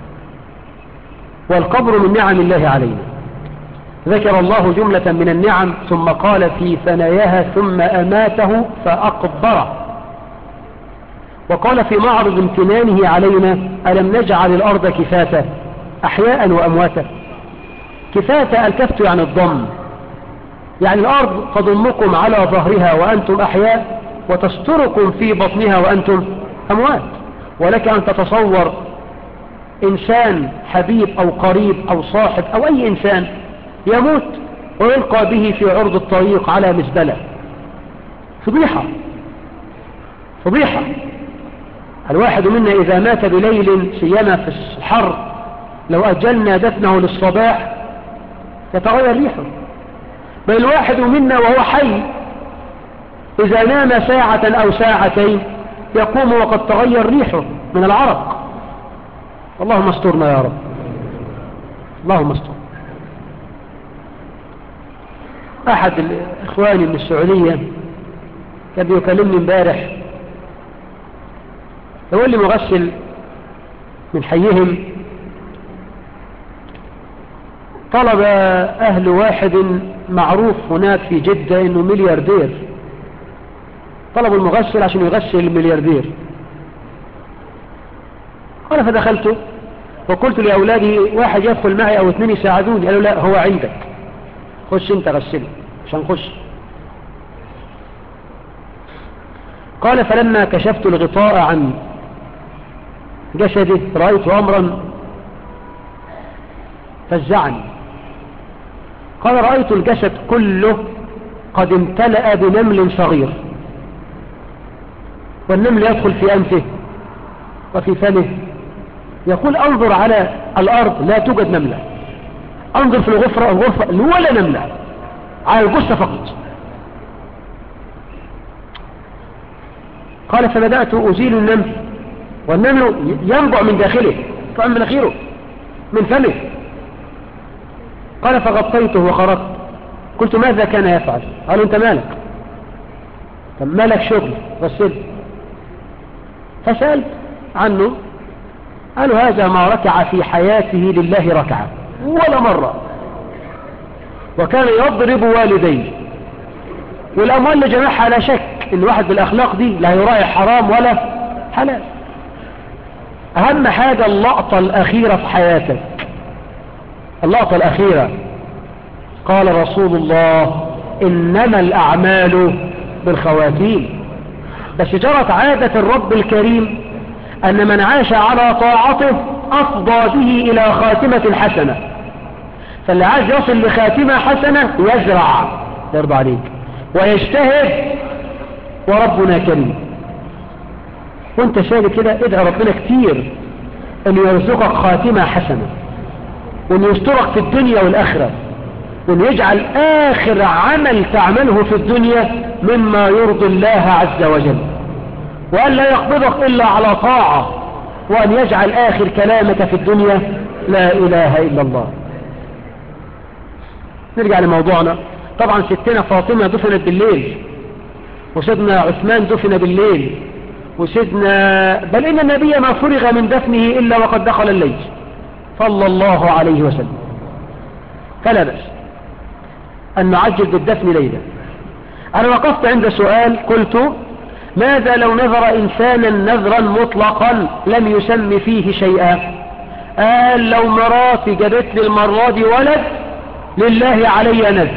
والقبر من نعم الله علينا ذكر الله جملة من النعم ثم قال في ثناياها ثم أماته فأقبره وقال في معرض امتنانه علينا ألم نجعل الأرض كفاتا أحياء وأمواتا كفاتا الكفت يعني الضم يعني الأرض تضمكم على ظهرها وأنتم أحياء وتستركم في بطنها وأنتم أموات ولك أن تتصور إنسان حبيب أو قريب أو صاحب أو أي إنسان يموت ويلقى به في عرض الطريق على مزبلة فضيحة فضيحة الواحد منا إذا مات بليل سيما في الحر لو أجلنا دفنه للصباح يتغير ريحه بل الواحد منا وهو حي إذا نام ساعة أو ساعتين يقوم وقد تغير ريحه من العرق اللهم استرنا يا رب اللهم استر أحد إخواني من السعودية كان بيكلمني امبارح يقول لي مغسل من حيهم طلب أهل واحد معروف هناك في جدة إنه ملياردير طلبوا المغسل عشان يغسل الملياردير قال فدخلت وقلت لأولادي واحد يدخل معي أو اثنين يساعدوني قالوا لا هو عندك خش انت غسله عشان خش قال فلما كشفت الغطاء عن جسده رأيت أمرا فزعني قال رأيت الجسد كله قد امتلأ بنمل صغير والنمل يدخل في أنفه وفي فمه يقول انظر على الأرض لا توجد نملة انظر في الغفرة الغرفة ولا نملة على الجثة فقط قال فبدأت أزيل النمل والنمل ينبع من داخله طبعا من أخيره من فمه قال فغطيته وخرجت قلت ماذا كان يفعل قالوا انت مالك طب مالك شغل غسل فسألت عنه قالوا هذا ما ركع في حياته لله ركعة ولا مرة وكان يضرب والديه والأموال اللي جمعها لا شك ان واحد بالأخلاق دي لا يراعي حرام ولا حلال أهم حاجة اللقطة الأخيرة في حياتك اللقطة الأخيرة قال رسول الله إنما الأعمال بالخواتيم بس جرت عادة الرب الكريم أن من عاش على طاعته أفضى به إلى خاتمة حسنة فاللي عايز يصل لخاتمة حسنة يزرع يرضى عليك ويجتهد وربنا كريم وانت شايف كده ادعي ربنا كتير ان يرزقك خاتمة حسنة وان يسترك في الدنيا والآخرة وان يجعل آخر عمل تعمله في الدنيا مما يرضي الله عز وجل وأن لا يقبضك إلا على طاعة وأن يجعل آخر كلامك في الدنيا لا إله إلا الله نرجع لموضوعنا طبعا ستنا فاطمة دفنت بالليل وسيدنا عثمان دفن بالليل وسيدنا بل إن النبي ما فرغ من دفنه إلا وقد دخل الليل صلى الله عليه وسلم فلا بأس أن نعجل بالدفن ليلة أنا وقفت عند سؤال قلت ماذا لو نذر إنسانا نذرا مطلقا لم يسم فيه شيئا قال لو مراتي جابت لي المرة دي ولد لله علي نذر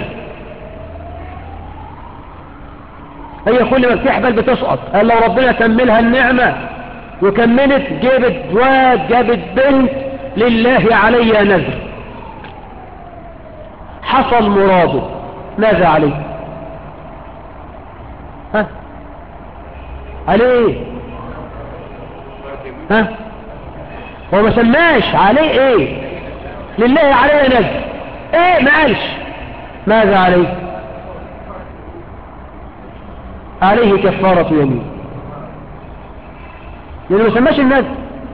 هي كل ما بتحبل بتسقط قال لو ربنا كملها النعمة وكملت جابت واد جابت بنت لله علي نذر حصل مراده ماذا عليه ها عليه ايه ها هو ما سماش عليه ايه لله علي نذر ايه ما قالش ماذا عليه عليه كفارة يمين لأنه ما سماش النذر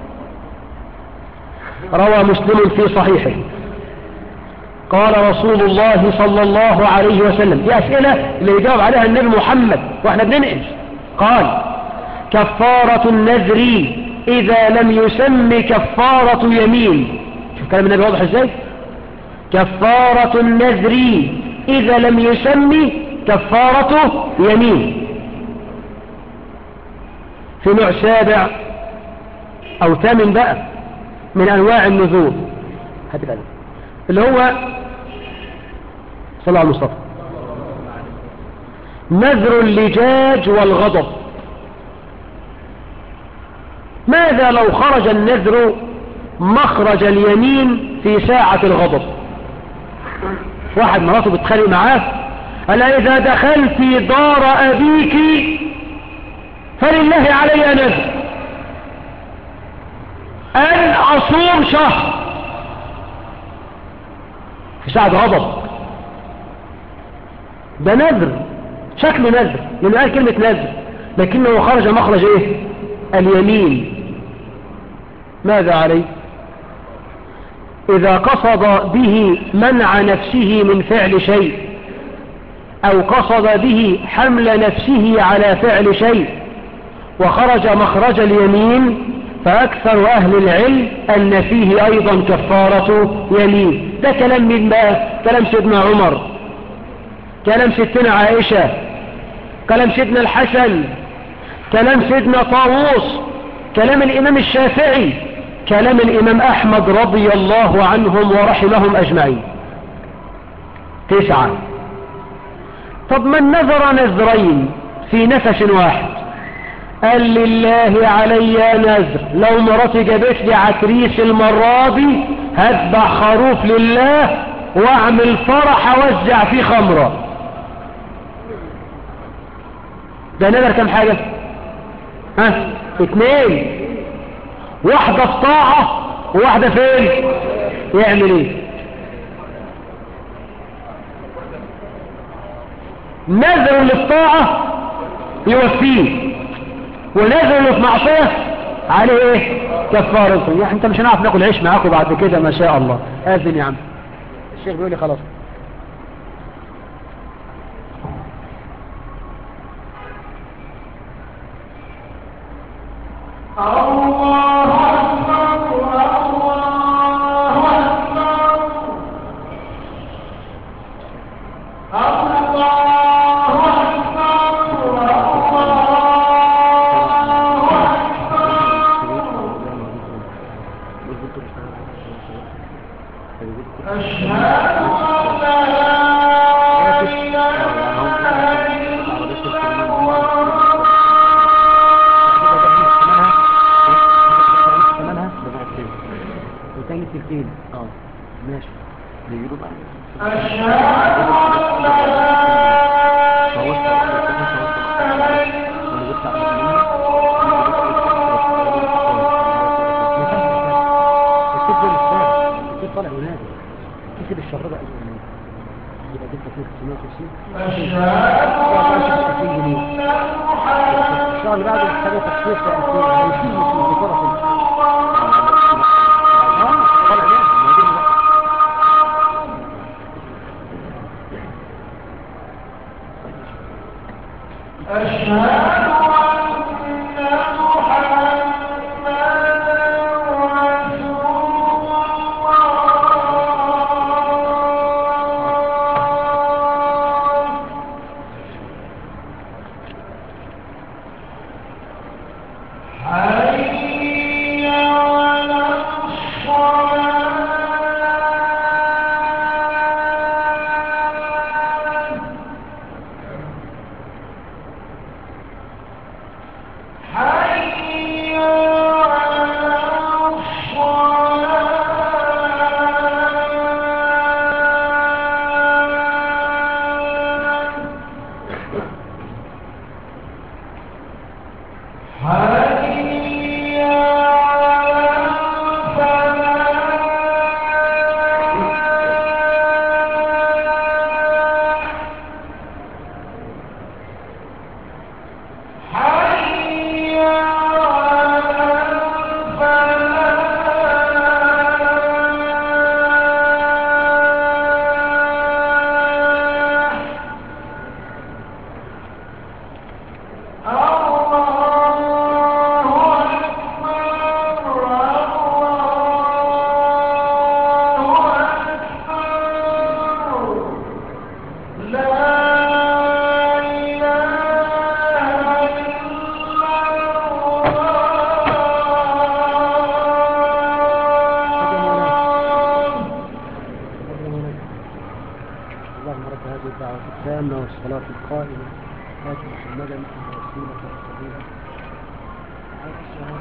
روى مسلم في صحيحه قال رسول الله صلى الله عليه وسلم دي أسئلة اللي يجاوب عليها النبي محمد واحنا بننقل قال كفارة النذر إذا لم يسم كفارة يمين شوف كلام النبي واضح ازاي كفارة النذر إذا لم يسم كفارة يمين في نوع سابع أو ثامن بقى من أنواع النذور هتبقى اللي هو صلى الله عليه وسلم نذر اللجاج والغضب ماذا لو خرج النذر مخرج اليمين في ساعة الغضب واحد مراته بتخانق معاه قال لها إذا دخلت دار أبيك فلله علي نذر أن أصوم شهر في ساعة غضب ده نذر شكله نذر لأنه قال كلمة نذر لكنه خرج مخرج ايه اليمين ماذا عليه إذا قصد به منع نفسه من فعل شيء أو قصد به حمل نفسه على فعل شيء وخرج مخرج اليمين فأكثر أهل العلم أن فيه أيضا كفارة يمين ده كلام من بقى كلام سيدنا عمر كلام ستنا عائشة كلام سيدنا الحسن كلام سيدنا طاووس كلام الإمام الشافعي كلام الإمام أحمد رضي الله عنهم ورحمهم أجمعين تسعة طب من نذر نذرين في نفس واحد قال لله علي نذر لو مراتي جابت لي عتريس المرة دي هذبح خروف لله واعمل فرح اوزع فيه خمرة ده نذر كم حاجة ها اتنين واحدة في طاعة وواحدة فين يعمل ايه نذر اللي في طاعة يوفيه ونذر اللي في معصية عليه ايه كفارة يعني انت مش هنعرف ناكل عيش معاكم بعد كده ما شاء الله اذن يا عم الشيخ بيقول لي خلاص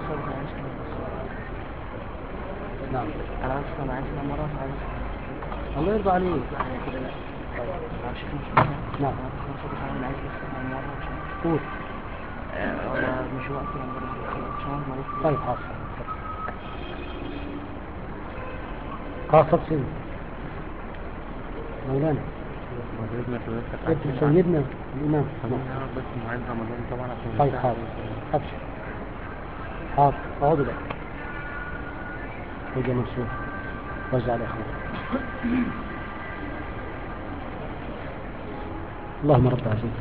نعم أنا أصلا عشنا مرات عشنا الله يرضى عليك نعم قول مش وقت يعني طيب حاضر خلاص تفصيل مولانا ابن سيدنا الإمام بس مواعيد رمضان طبعا عشان طيب حاضر أبشر حاضر اقعدوا بقى وجه منصور وزع على إخوان اللهم رب عزيز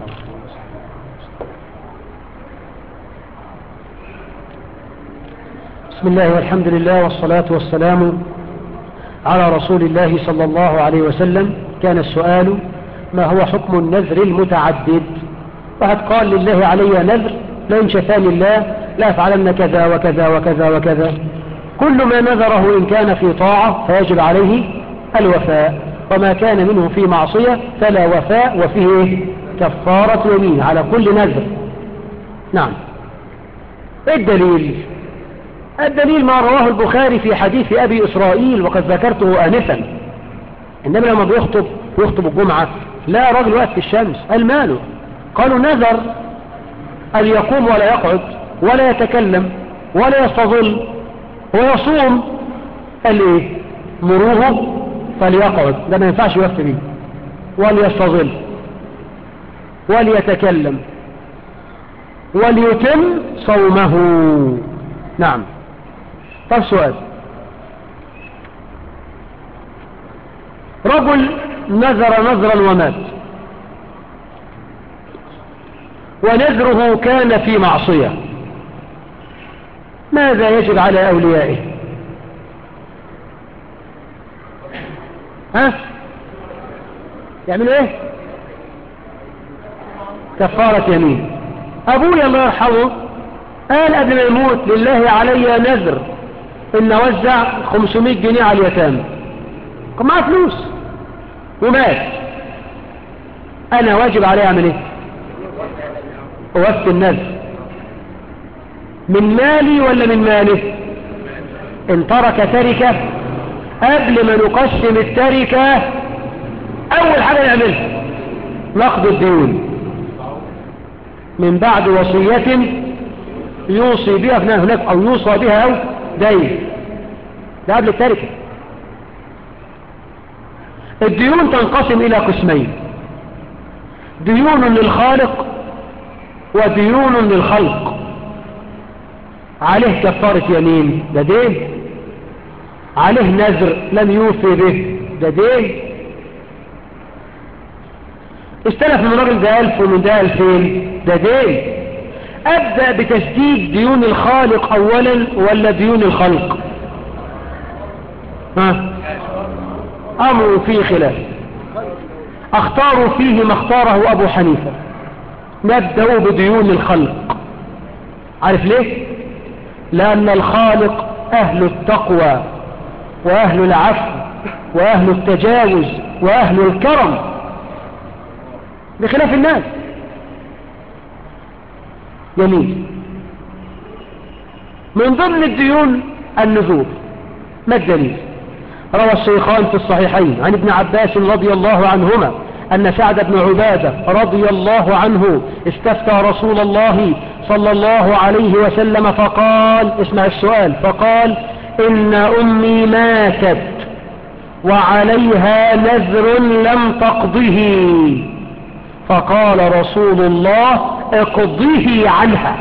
بسم الله والحمد لله والصلاة والسلام على رسول الله صلى الله عليه وسلم كان السؤال ما هو حكم النذر المتعدد واحد قال لله علي نذر لئن شفاني الله لا أفعلن كذا وكذا وكذا وكذا كل ما نذره إن كان في طاعة فيجب عليه الوفاء وما كان منه في معصية فلا وفاء وفيه كفارة يمين على كل نذر نعم الدليل الدليل ما رواه البخاري في حديث أبي إسرائيل وقد ذكرته آنفا إنما لما بيخطب يخطب الجمعة لا رجل واقف في الشمس قال ماله قالوا نذر أن يقوم ولا يقعد ولا يتكلم ولا يستظل ويصوم قال ايه مروه فليقعد ده ما ينفعش يوفي بيه وليستظل وليتكلم وليتم صومه نعم طب سؤال رجل نذر نذرا ومات ونذره كان في معصية ماذا يجب على أوليائه ها يعملوا ايه كفارة يمين أبويا الله يرحمه قال قبل ما يموت لله علي نذر إن أوزع 500 جنيه على اليتامى كان معاه فلوس ومات أنا واجب عليه أعمل إيه أوفي النذر من مالي ولا من ماله إن ترك تركة قبل ما نقسم التركة أول حاجة نعملها نقض الديون من بعد وصية يوصي بها هناك أو يوصى بها أو دين ده قبل التركة الديون تنقسم إلى قسمين ديون للخالق وديون للخلق عليه كفارة يمين ده دين عليه نذر لم يوفي به ده دين استلف من راجل ده ألف ومن ده ألفين ده دين أبدأ بتسديد ديون الخالق أولا ولا ديون الخلق ها أمر فيه خلاف اختاروا فيه ما اختاره أبو حنيفة نبدأ بديون الخلق عارف ليه لأن الخالق أهل التقوى وأهل العفو وأهل التجاوز وأهل الكرم بخلاف الناس جميل من ضمن الديون النذور ما الدليل روى الشيخان في الصحيحين عن ابن عباس رضي الله عنهما أن سعد بن عبادة رضي الله عنه استفتى رسول الله صلى الله عليه وسلم فقال اسمع السؤال فقال إن أمي ماتت وعليها نذر لم تقضه فقال رسول الله اقضه عنها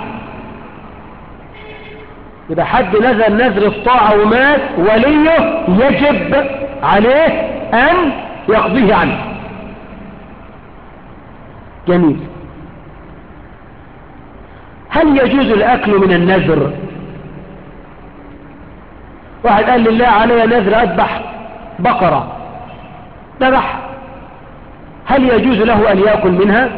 يبقى حد نزل نذر الطاعة ومات وليه يجب عليه أن يقضيه عنه جميل هل يجوز الأكل من النذر واحد قال لله علي نذر أذبح بقرة ذبح هل يجوز له أن يأكل منها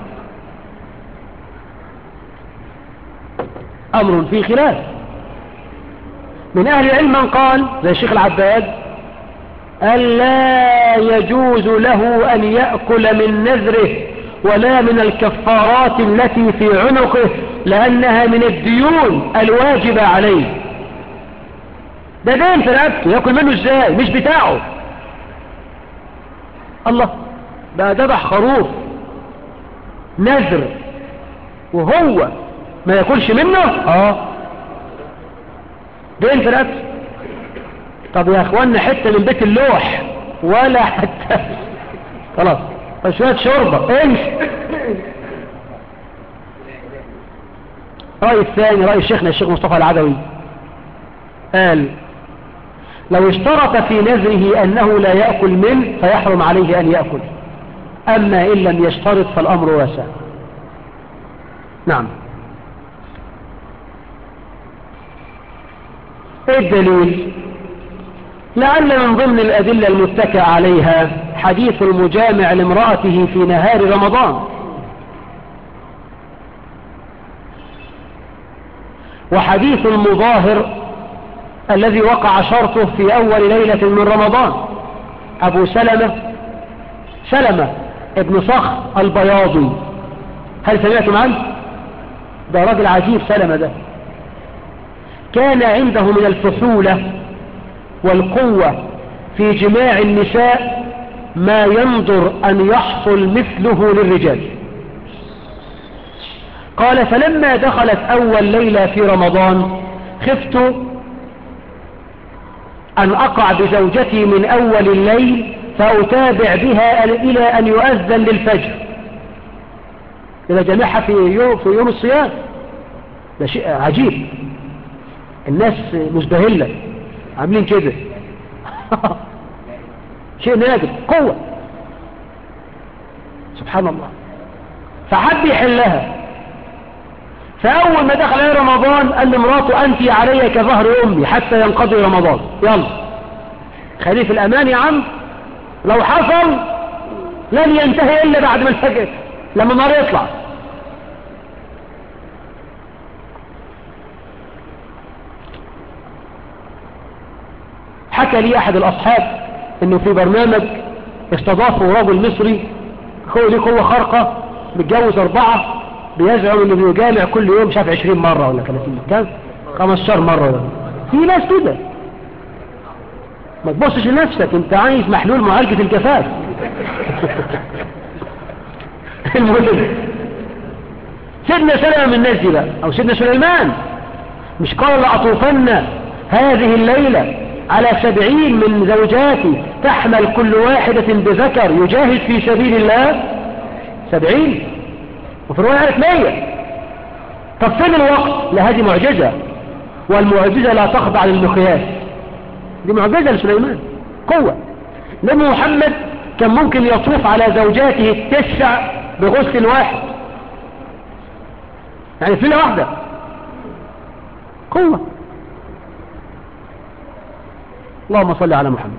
أمر فيه خلاف من أهل العلم من قال زي الشيخ العباد أن لا يجوز له أن يأكل من نذره ولا من الكفارات التي في عنقه لأنها من الديون الواجبة عليه ده دين في رقبته يأكل منه ازاي مش بتاعه الله بقى ذبح خروف نذر وهو ما ياكلش منه اه ده انت رأت طب يا اخوانا حتة من بيت اللوح ولا حتى خلاص شوية شوربة امشي رأي الثاني رأي شيخنا الشيخ مصطفى العدوي قال لو اشترط في نذره أنه لا يأكل منه فيحرم عليه أن يأكل أما إن لم يشترط فالأمر واسع نعم ايه الدليل لعل من ضمن الأدلة المتكى عليها حديث المجامع لامرأته في نهار رمضان وحديث المظاهر الذي وقع شرطه في أول ليلة من رمضان أبو سلمة سلمة ابن صخر البياضي هل سمعتم عنه؟ ده راجل عجيب سلمة ده كان عنده من الفحولة والقوة في جماع النساء ما ينظر أن يحصل مثله للرجال قال فلما دخلت أول ليلة في رمضان خفت أن أقع بزوجتي من أول الليل فأتابع بها إلى أن يؤذن للفجر إذا جمعها في يوم, في يوم الصيام ده شيء عجيب الناس مزبهلة عاملين كده شيء نادر قوة سبحان الله فحب يحلها فأول ما دخل عليه رمضان قال لمراته أنت علي كظهر أمي حتى ينقضي رمضان يلا خليف الأمان يا عم لو حصل لن ينتهي إلا بعد ما الفجر لما النار يطلع حكى لي أحد الأصحاب أنه في برنامج استضافوا رجل مصري هو ليه قوة خارقة متجوز أربعة بيزعم أنه بيجامع كل يوم شاف عشرين مرة ولا ثلاثين كام خمستاشر مرة ولا في ناس كده ما تبصش لنفسك انت عايز محلول معالجة الجفاف المهم سيدنا سلمة من الناس دي بقى او سيدنا سليمان مش قال لأطوفن هذه الليلة على سبعين من زوجاتي تحمل كل واحدة بذكر يجاهد في سبيل الله سبعين وفي الرواية قالت مية طب فين الوقت لهذه معجزة والمعجزة لا تخضع للمقياس دي معجزة لسليمان قوة لما محمد كان ممكن يطوف على زوجاته التسع بغسل واحد يعني في واحدة قوة اللهم صل على محمد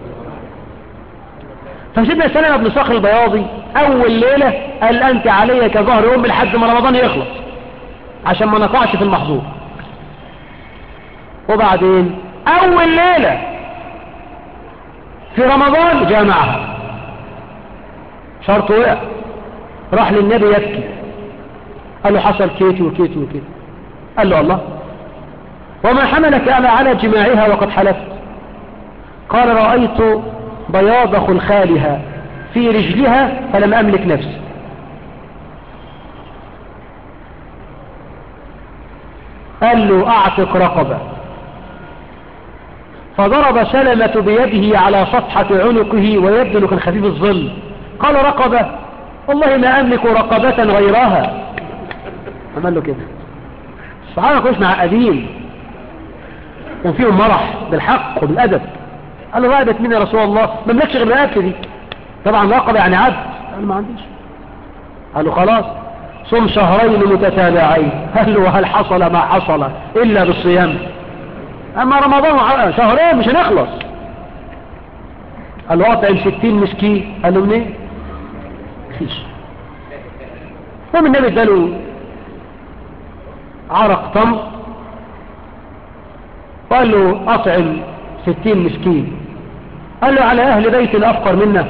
فسيدنا سلمة بن صخر البياضي أول ليلة قال أنت علي كظهر أم لحد ما رمضان يخلص عشان ما نقعش في المحظور وبعدين أول ليلة في رمضان جامعها شرط وقع راح للنبي يبكي قال له حصل كيتي وكيتي وكيتي قال له الله وما حملك أنا على جماعها وقد حلفت قال رأيت بياض خلخالها في رجلها فلم أملك نفسي قال له أعتق رقبة فضرب سلمة بيده على صفحة عنقه ويبدو أنه كان خفيف الظل قال رقبة والله ما أملك رقبة غيرها عمل له كده الصحابة كويس معقدين كان فيهم مرح بالحق وبالأدب قال له رقبة مين يا رسول الله ما ملكش غير رقبتي دي طبعا رقبة يعني عبد قال ما عنديش قال له خلاص صم شهرين متتابعين قال له هل حصل ما حصل إلا بالصيام أما رمضان شهرين مش هنخلص قال له أطعم ستين مسكين قال له منين مفيش قام النبي اداله عرق تمر وقال له أطعم ستين مسكين قال له على أهل بيت الأفقر منا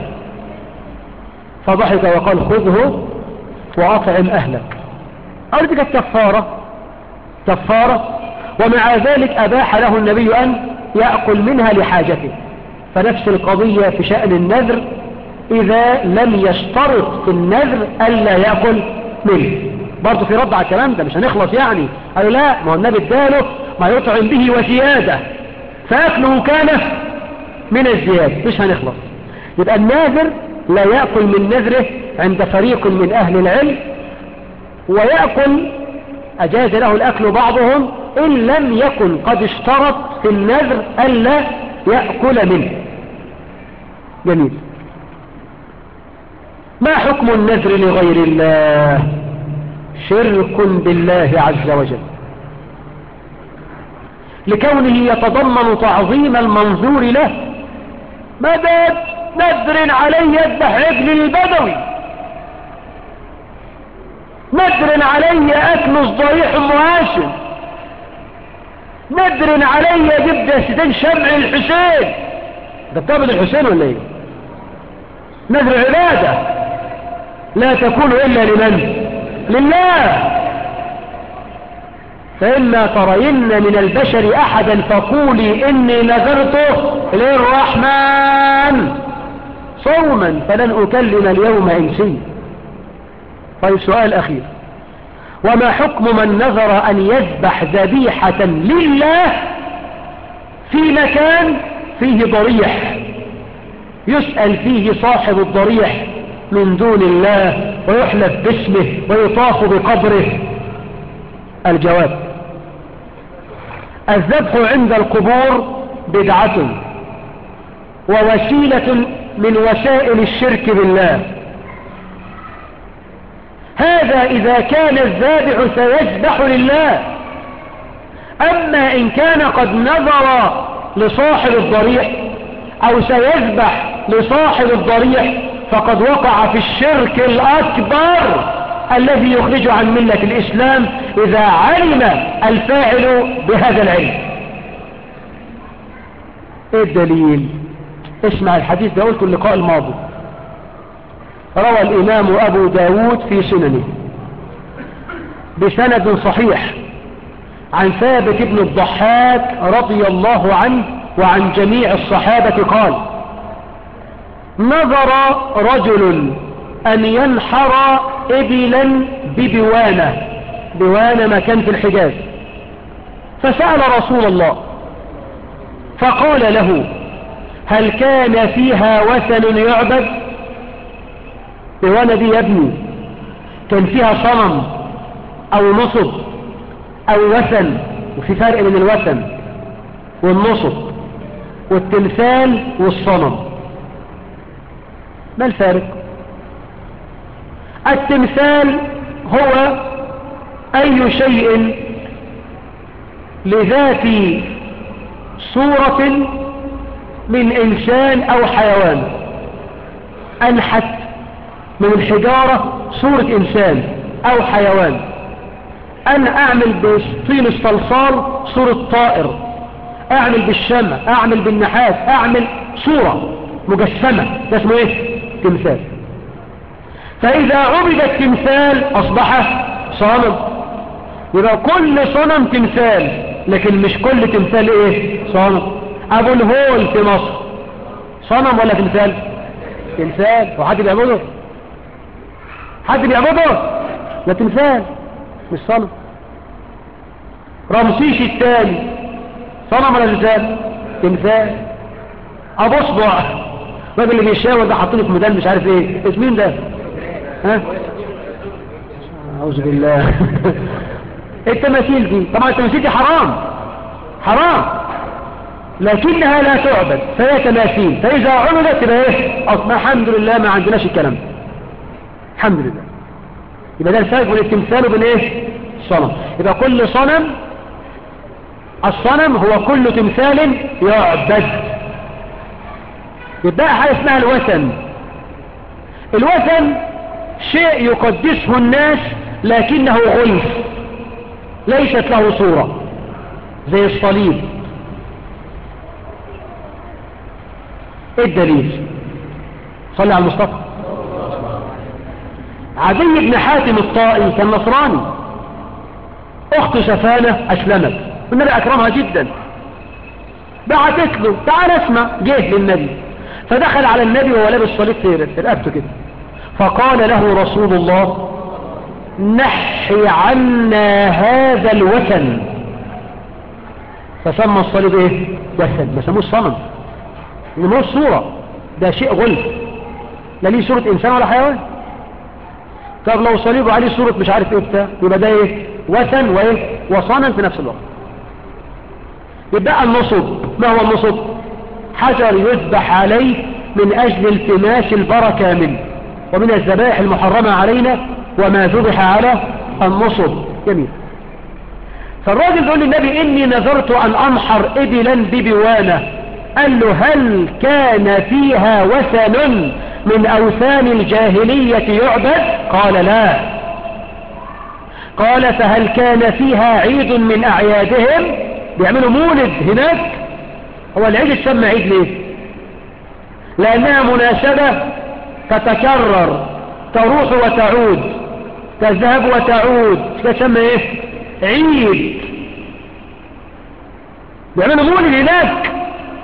فضحك وقال خذه وأطعم أهلك قال دي كانت كفارة كفارة ومع ذلك أباح له النبي أن يأكل منها لحاجته فنفس القضية في شأن النذر إذا لم يشترط في النذر ألا يأكل منه برضه في رد على الكلام ده مش هنخلص يعني قالوا لا ما هو النبي اداله ما يطعم به وزيادة فأكله كان من الزيادة مش هنخلص يبقى الناذر لا يأكل من نذره عند فريق من أهل العلم ويأكل أجاز له الأكل بعضهم إن لم يكن قد اشترط في النذر ألا يأكل منه جميل ما حكم النذر لغير الله شرك بالله عز وجل لكونه يتضمن تعظيم المنظور له مدد نذر علي يذبح عجل البدوي نذر علي أكنس ضريح أم هاشم نذر علي أجيب جسدين شمع الحسين ده بتعبد الحسين ولا ايه نذر عبادة لا تكون إلا لمن لله فإما ترين من البشر أحدا فقولي إني نذرته للرحمن صوما فلن أكلم اليوم إنسي طيب سؤال أخير وما حكم من نذر أن يذبح ذبيحة لله في مكان فيه ضريح يسأل فيه صاحب الضريح من دون الله ويحلف باسمه ويطاف بقبره الجواب الذبح عند القبور بدعة ووسيلة من وسائل الشرك بالله هذا إذا كان الذابح سيذبح لله أما إن كان قد نظر لصاحب الضريح أو سيذبح لصاحب الضريح فقد وقع في الشرك الأكبر الذي يخرج عن ملة الإسلام إذا علم الفاعل بهذا العلم ايه الدليل اسمع الحديث ده قلته اللقاء الماضي روى الإمام أبو داود في سننه بسند صحيح عن ثابت بن الضحاك رضي الله عنه وعن جميع الصحابة قال نظر رجل أن ينحر إبلا ببوانة بوانة مكان في الحجاز فسأل رسول الله فقال له هل كان فيها وثن يعبد بوانة دي يا ابني كان فيها صنم أو نصب أو وثن وفي فرق بين الوثن والنصب والتمثال والصنم ما الفارق التمثال هو أي شيء لذات صورة من إنسان أو حيوان أنحت من الحجارة صورة إنسان أو حيوان أنا أعمل بطين الصلصال صورة طائر أعمل بالشمع أعمل بالنحاس أعمل صورة مجسمة ده اسمه إيه تمثال فإذا عبد التمثال أصبح صنم يبقى كل صنم تمثال لكن مش كل تمثال إيه صنم أبو الهول في مصر صنم ولا تمثال تمثال وحد بيعبده حد بيعبده ده تمثال مش صنم رمسيش الثاني صنم ولا تمثال تمثال ابو اصبع الراجل اللي بيشاور ده حاطينه في ميدان مش عارف ايه اسم مين ده ها اعوذ بالله التماثيل دي طبعا التماثيل دي حرام حرام لكنها لا تعبد فهي تماثيل فاذا عبدت تبقى ايه اصلا الحمد لله ما عندناش الكلام ده الحمد لله يبقى ده الفرق بين التمثال وبين ايه الصنم يبقى كل صنم الصنم هو كل تمثال يعبد يبقى حاجه اسمها الوثن الوثن شيء يقدسه الناس لكنه غلف ليست له صورة زي الصليب ايه الدليل صلي على المصطفى عدي بن حاتم الطائي كان نصراني اخت سفانة اسلمت والنبي اكرمها جدا بعتت له تعال اسمع جه للنبي فدخل على النبي وهو لابس صليب في في رقبته كده فقال له رسول الله نحي عنا هذا الوثن فسمى الصليب ايه وثن ما سموش صنم لأنه ملوش صورة ده شيء غلف لا ليه صورة إنسان ولا حيوان طب لو صليبه عليه صورة مش عارف ايه بتاع يبقى ده ايه وثن وايه وصنم في نفس الوقت يبقى النصب ما هو النصب حجر يذبح عليه من أجل التماس البركة منه ومن الذبائح المحرمة علينا وما ذبح على النصب جميل فالراجل يقول للنبي إني نذرت أن أنحر إبلا ببوانة قال له هل كان فيها وثن من أوثان الجاهلية يعبد قال لا قال فهل كان فيها عيد من أعيادهم بيعملوا مولد هناك هو العيد اتسمى عيد ليه لأنها مناسبة تتكرر تروح وتعود تذهب وتعود تسمى ايه عيد بيعملوا مولد هناك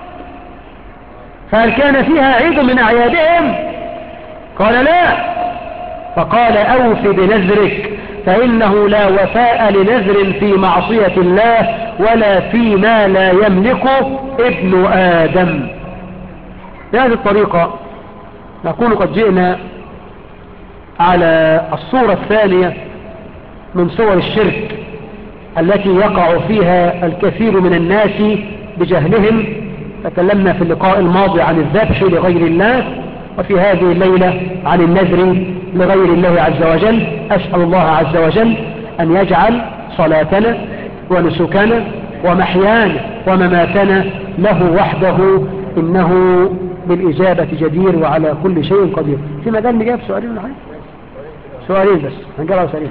فهل كان فيها عيد من أعيادهم قال لا فقال أوف بنذرك فإنه لا وفاء لنذر في معصية الله ولا فيما لا يملكه ابن آدم بهذه الطريقة نكون قد جئنا على الصورة الثانية من صور الشرك التي يقع فيها الكثير من الناس بجهلهم تكلمنا في اللقاء الماضي عن الذبح لغير الله وفي هذه الليلة عن النذر لغير الله عز وجل أسأل الله عز وجل أن يجعل صلاتنا ونسكنا ومحيانا ومماتنا له وحده إنه بالإجابة جدير وعلى كل شيء قدير في مجال نجاب سؤالين ولا حاجة سؤالين بس هنجرى سؤالين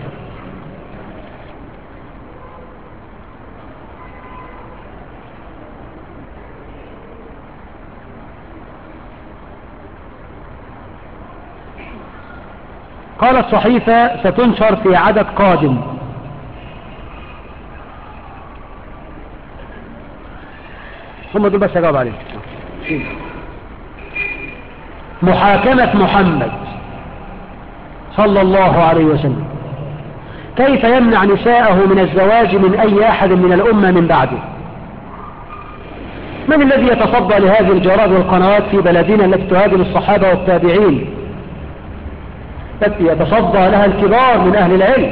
قال الصحيفة ستنشر في عدد قادم هم دول بس اجاوب عليهم محاكمة محمد صلى الله عليه وسلم كيف يمنع نساءه من الزواج من أي أحد من الأمة من بعده من الذي يتصدى لهذه الجرائد والقنوات في بلدنا التي تهاجم الصحابة والتابعين التي يتصدى لها الكبار من أهل العلم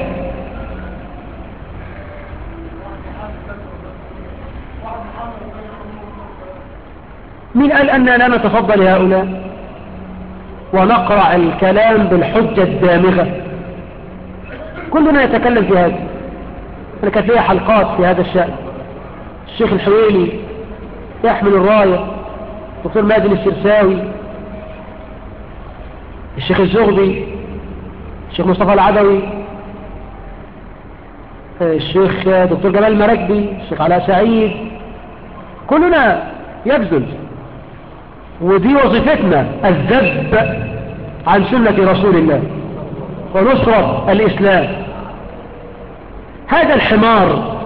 مين قال أننا لا نتصدى لهؤلاء ونقرع الكلام بالحجة الدامغة كلنا يتكلم في هذا أنا كانت لي حلقات في هذا الشأن الشيخ الحويني يحمل الراية دكتور مازن السرساوي الشيخ الزغبي الشيخ مصطفى العدوي الشيخ دكتور جمال المراكبي الشيخ علاء سعيد كلنا يبذل ودي وظيفتنا الذب عن سنة رسول الله ونصرة الإسلام هذا الحمار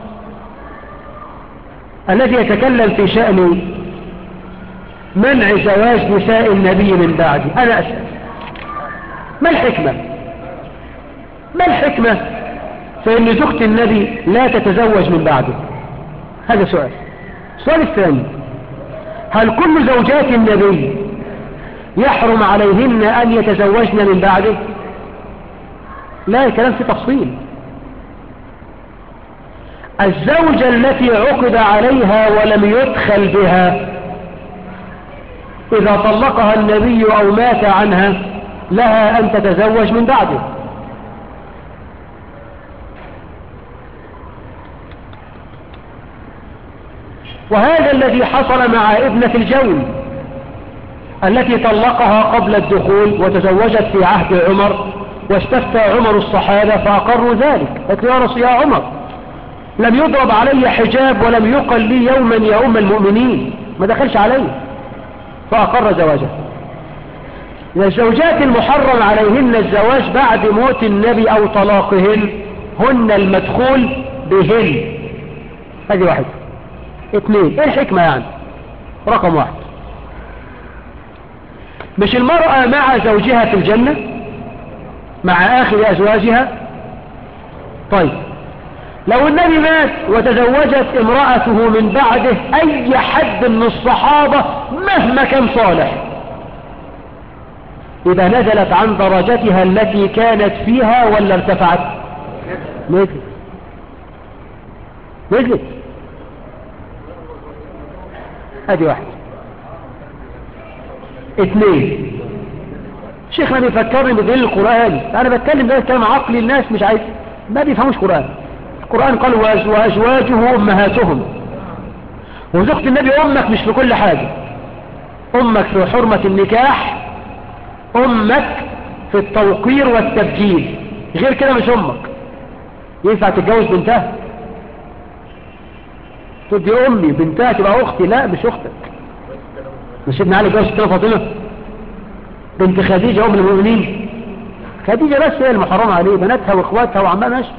الذي يتكلم في شأن منع زواج نساء النبي من بعدي أنا أسأل ما الحكمة ما الحكمة فإن زوجة النبي لا تتزوج من بعده هذا سؤال السؤال الثاني هل كل زوجات النبي يحرم عليهن أن يتزوجن من بعده لا الكلام في تفصيل الزوجة التي عقد عليها ولم يدخل بها إذا طلقها النبي أو مات عنها لها أن تتزوج من بعده وهذا الذي حصل مع ابنة الجون التي طلقها قبل الدخول وتزوجت في عهد عمر واستفتى عمر الصحابة فأقروا ذلك قلت يا رسول يا عمر لم يضرب علي حجاب ولم يقل لي يوما يا أم المؤمنين ما دخلش علي فأقر زواجه الزوجات المحرم عليهن الزواج بعد موت النبي أو طلاقهن هن المدخول بهن هذه واحدة اثنين ايه الحكمة يعني رقم واحد مش المرأة مع زوجها في الجنة مع آخر أزواجها طيب لو النبي مات وتزوجت امرأته من بعده أي حد من الصحابة مهما كان صالح إذا نزلت عن درجتها التي كانت فيها ولا ارتفعت نزلت نزلت ادي واحد اثنين شيخنا بيفكرني بدليل القرآن انا بتكلم ده كلام عقلي الناس مش عايز ما بيفهموش قرآن القرآن قال وأز- وأزواجه أمهاتهم وزوجة النبي أمك مش في كل حاجة أمك في حرمة النكاح أمك في التوقير والتبجيل غير كده مش أمك ينفع تتجوز بنتها تقول دي أمي بنتها تبقى أختي لا مش أختك مش ابن علي جوز ستنا فاطمة بنت خديجة أم المؤمنين خديجة بس هي المحرمة عليه بناتها واخواتها وعمها ماشي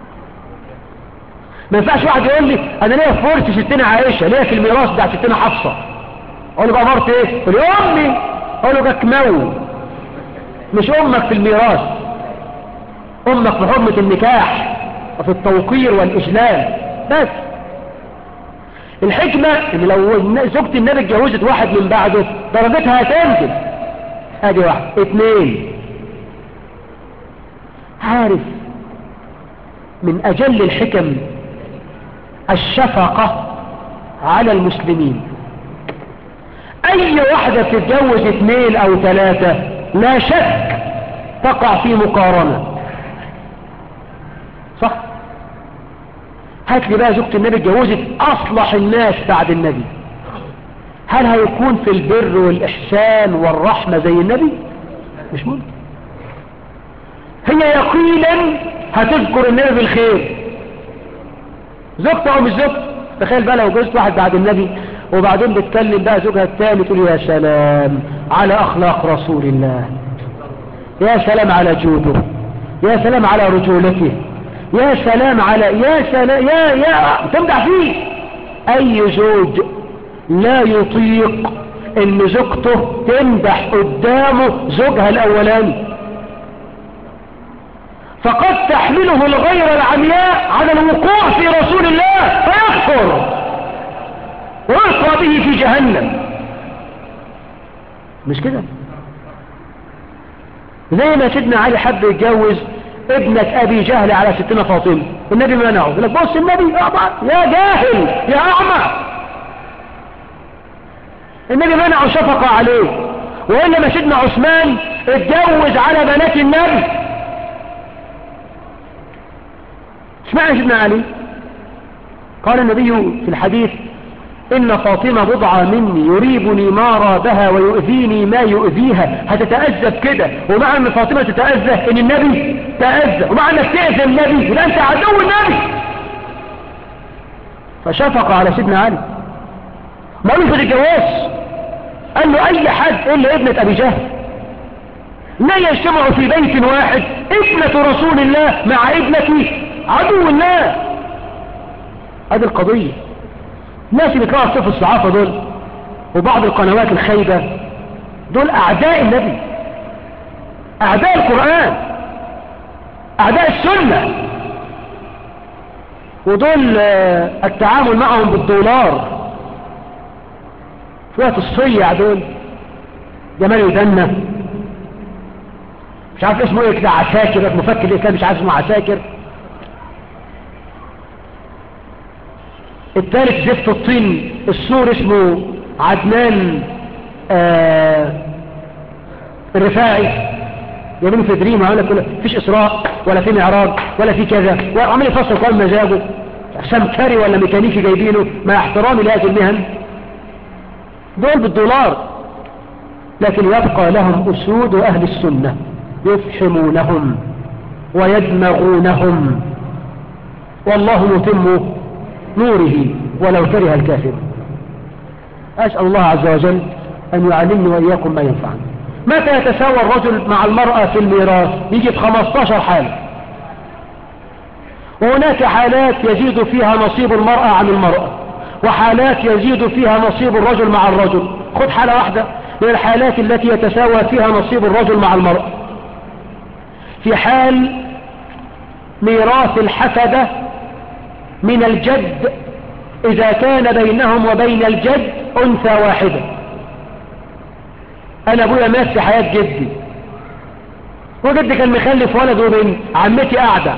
ما ينفعش واحد يقول لي انا ليا فرصة ستنا عائشة ليا في الميراث بتاع ستنا حفصة اقول له بقى مرت ايه يقول لي امي اقول له جاك مو مش امك في الميراث امك في حرمة النكاح وفي التوقير والاجلال بس الحكمة ان لو زوجة النبي اتجوزت واحد من بعده درجتها هتنزل ادي واحد اتنين عارف من اجل الحكم الشفقة على المسلمين اي واحدة تتجوز اثنين او ثلاثة لا شك تقع في مقارنة صح هات لي بقى زوجة النبي اتجوزت اصلح الناس بعد النبي هل هيكون في البر والاحسان والرحمة زي النبي مش ممكن هي يقينا هتذكر النبي بالخير زوجته او مش زوجته تخيل بقى لو جوزت واحد بعد النبي وبعدين بتكلم بقى زوجها الثاني تقول يا سلام على اخلاق رسول الله يا سلام على جوده يا سلام على رجولته يا سلام على يا سلام يا يا تمدح فيه اي زوج لا يطيق ان زوجته تمدح قدامه زوجها الاولاني فقد تحمله الغير العمياء على الوقوع في رسول الله فيكفر ويلقى به في جهنم مش كده زي ما سيدنا علي حب يتجوز ابنة ابي جهل على ستنا فاطمة النبي منعه يقول لك بص النبي أعمى يا جاهل يا اعمى النبي منعه شفقة عليه وإنما سيدنا عثمان اتجوز على بنات النبي اسمعنا سيدنا علي قال النبي في الحديث إن فاطمة بضعة مني يريبني ما رابها ويؤذيني ما يؤذيها هتتأذى بكده ومع أن فاطمة تتأذى إن النبي تأذى ومع أنك تأذى النبي يبقى أنت عدو النبي فشفق على سيدنا علي ما قالوا في الجواز قال له أي حد إلا ابنة أبي جهل لا يجتمع في بيت واحد ابنة رسول الله مع ابنة عدو الله هذه القضية الناس اللي كانوا في الصحافة دول وبعض القنوات الخايبة دول أعداء النبي أعداء القرآن أعداء السنة ودول آه، التعامل معهم بالدولار شوية الصيع دول جمال يدنى مش عارف اسمه ايه كده عساكر مفكر الاسلام مش عارف اسمه عساكر الثالث زفت الطين السور اسمه عدنان آه الرفاعي يعملوا في دريمة يقول لك فيش إسراء ولا في معراج ولا في كذا وعمل يفصل قال مزاجه سمكري ولا ميكانيكي جايبينه مع احترامي لهذه المهن دول بالدولار لكن يبقى لهم أسود أهل السنة يفحمونهم ويدمغونهم والله متم نوره ولو كره الكافر أسأل الله عز وجل أن يعلمني وإياكم ما ينفعني متى يتساوى الرجل مع المرأة في الميراث يجي في 15 حالة وهناك حالات يزيد فيها نصيب المرأة عن المرأة وحالات يزيد فيها نصيب الرجل مع الرجل خد حالة واحدة من الحالات التي يتساوى فيها نصيب الرجل مع المرأة في حال ميراث الحسدة من الجد إذا كان بينهم وبين الجد أنثى واحدة أنا أبويا مات في حياة جدي وجدي كان مخلف ولد وبنت عمتي قاعدة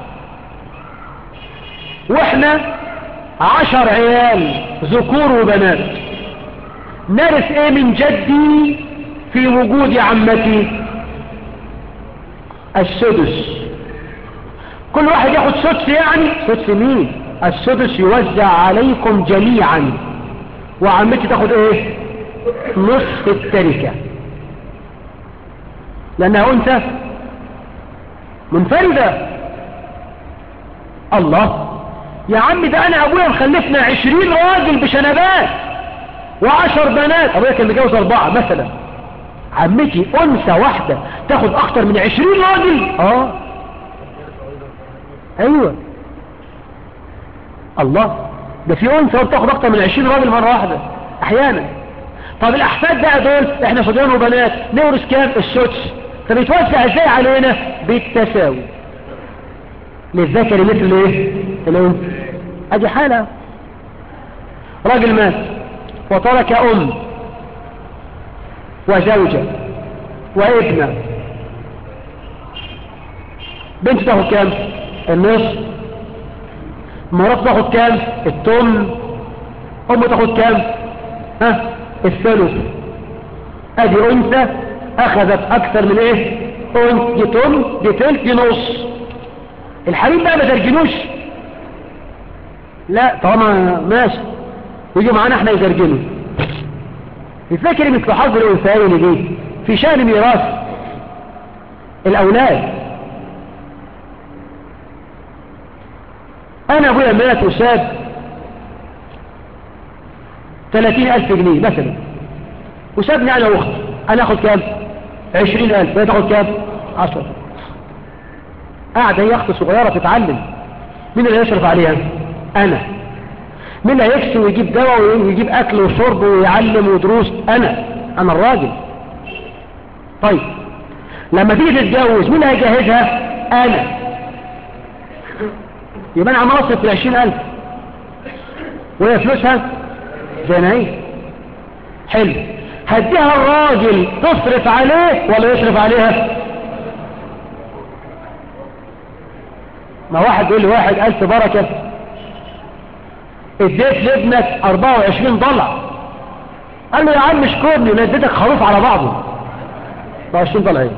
واحنا عشر عيال ذكور وبنات نرث ايه من جدي في وجود عمتي السدس كل واحد ياخد سدس يعني سدس مين السدس يوزع عليكم جميعا وعمتي تاخد ايه نصف التركة لانها انثى منفردة الله يا عم ده انا ابويا مخلفنا عشرين راجل بشنبات وعشر بنات ابويا كان متجوز اربعة مثلا عمتي انثى واحدة تاخد اكتر من عشرين راجل اه ايوه الله ده في انثى بتاخد اكتر من عشرين راجل مرة واحدة احيانا طب الاحفاد بقى دول احنا صبيان وبنات نورث كام السدس طب يتوزع ازاي علينا بالتساوي للذكر مثل ايه الانثى ادي حالة راجل مات وترك ام وزوجة وابنة بنت تاخد كام النصف مرات تاخد كام التم ام تاخد كام ها الثلث ادي انثى اخذت اكثر من ايه انثى دي تم دي تلت دي نص الحريم بقى ما ترجنوش لا طالما ماشي يجي معانا احنا يزرجنوا يفكر مثل حظ الانثيين دي في شأن ميراث الاولاد انا ابويا مات وساب ثلاثين الف جنيه مثلا وسابني انا واختي انا اخد كام عشرين الف وهي تاخد كام عشر قاعدة هي اخت صغيرة تتعلم مين اللي يشرف عليها انا مين اللي هيكسي ويجيب دواء ويجيب اكل وشرب ويعلم ودروس انا انا الراجل طيب لما تيجي تتجوز مين اللي هيجهزها انا يبقى انا عمال اصرف في عشرين الف وهي فلوسها زي ما هي حلو هديها الراجل تصرف عليه ولا يصرف عليها ما واحد يقول لي واحد ألف بركة اديت لابنك 24 ضلع قال له يا عم اشكرني انا اديتك خروف على بعضه 24 ضلع ايه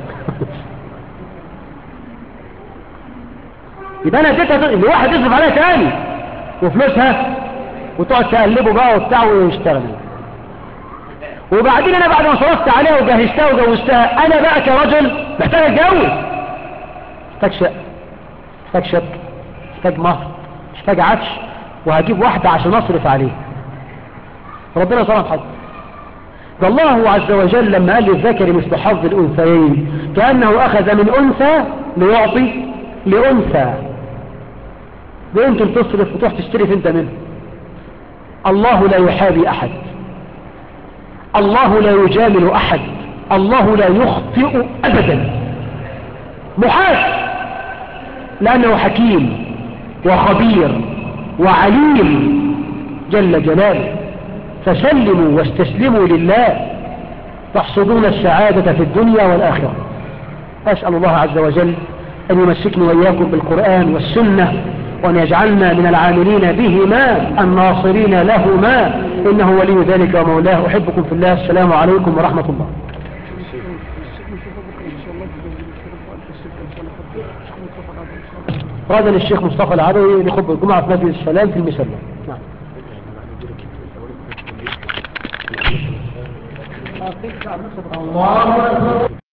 يبقى انا اديتها لواحد يصرف عليها تاني وفلوسها وتقعد تقلبه بقى وبتاع ويشتغل وبعدين انا بعد ما صرفت عليها وجهزتها وجوزتها انا بقى كرجل محتاج اتجوز محتاج شقه محتاج شبكه محتاج مهر محتاج عفش وهجيب واحدة عشان اصرف عليه ربنا صرف حد ده الله عز وجل لما قال للذكر مثل حظ الانثيين كأنه اخذ من انثى ليعطي لانثى ده انت تصرف وتروح تشتري انت منه الله لا يحابي احد الله لا يجامل احد الله لا يخطئ ابدا محاس لانه حكيم وخبير وعليم جل جلاله فسلموا واستسلموا لله تحصدون السعادة في الدنيا والآخرة أسأل الله عز وجل أن يمسكني وإياكم بالقرآن والسنة وأن يجعلنا من العاملين بهما الناصرين لهما إنه ولي ذلك ومولاه أحبكم في الله السلام عليكم ورحمة الله غدا الشيخ مصطفى العدوي لخطبة الجمعة في مسجد السلام في المسلم نعم الله أكبر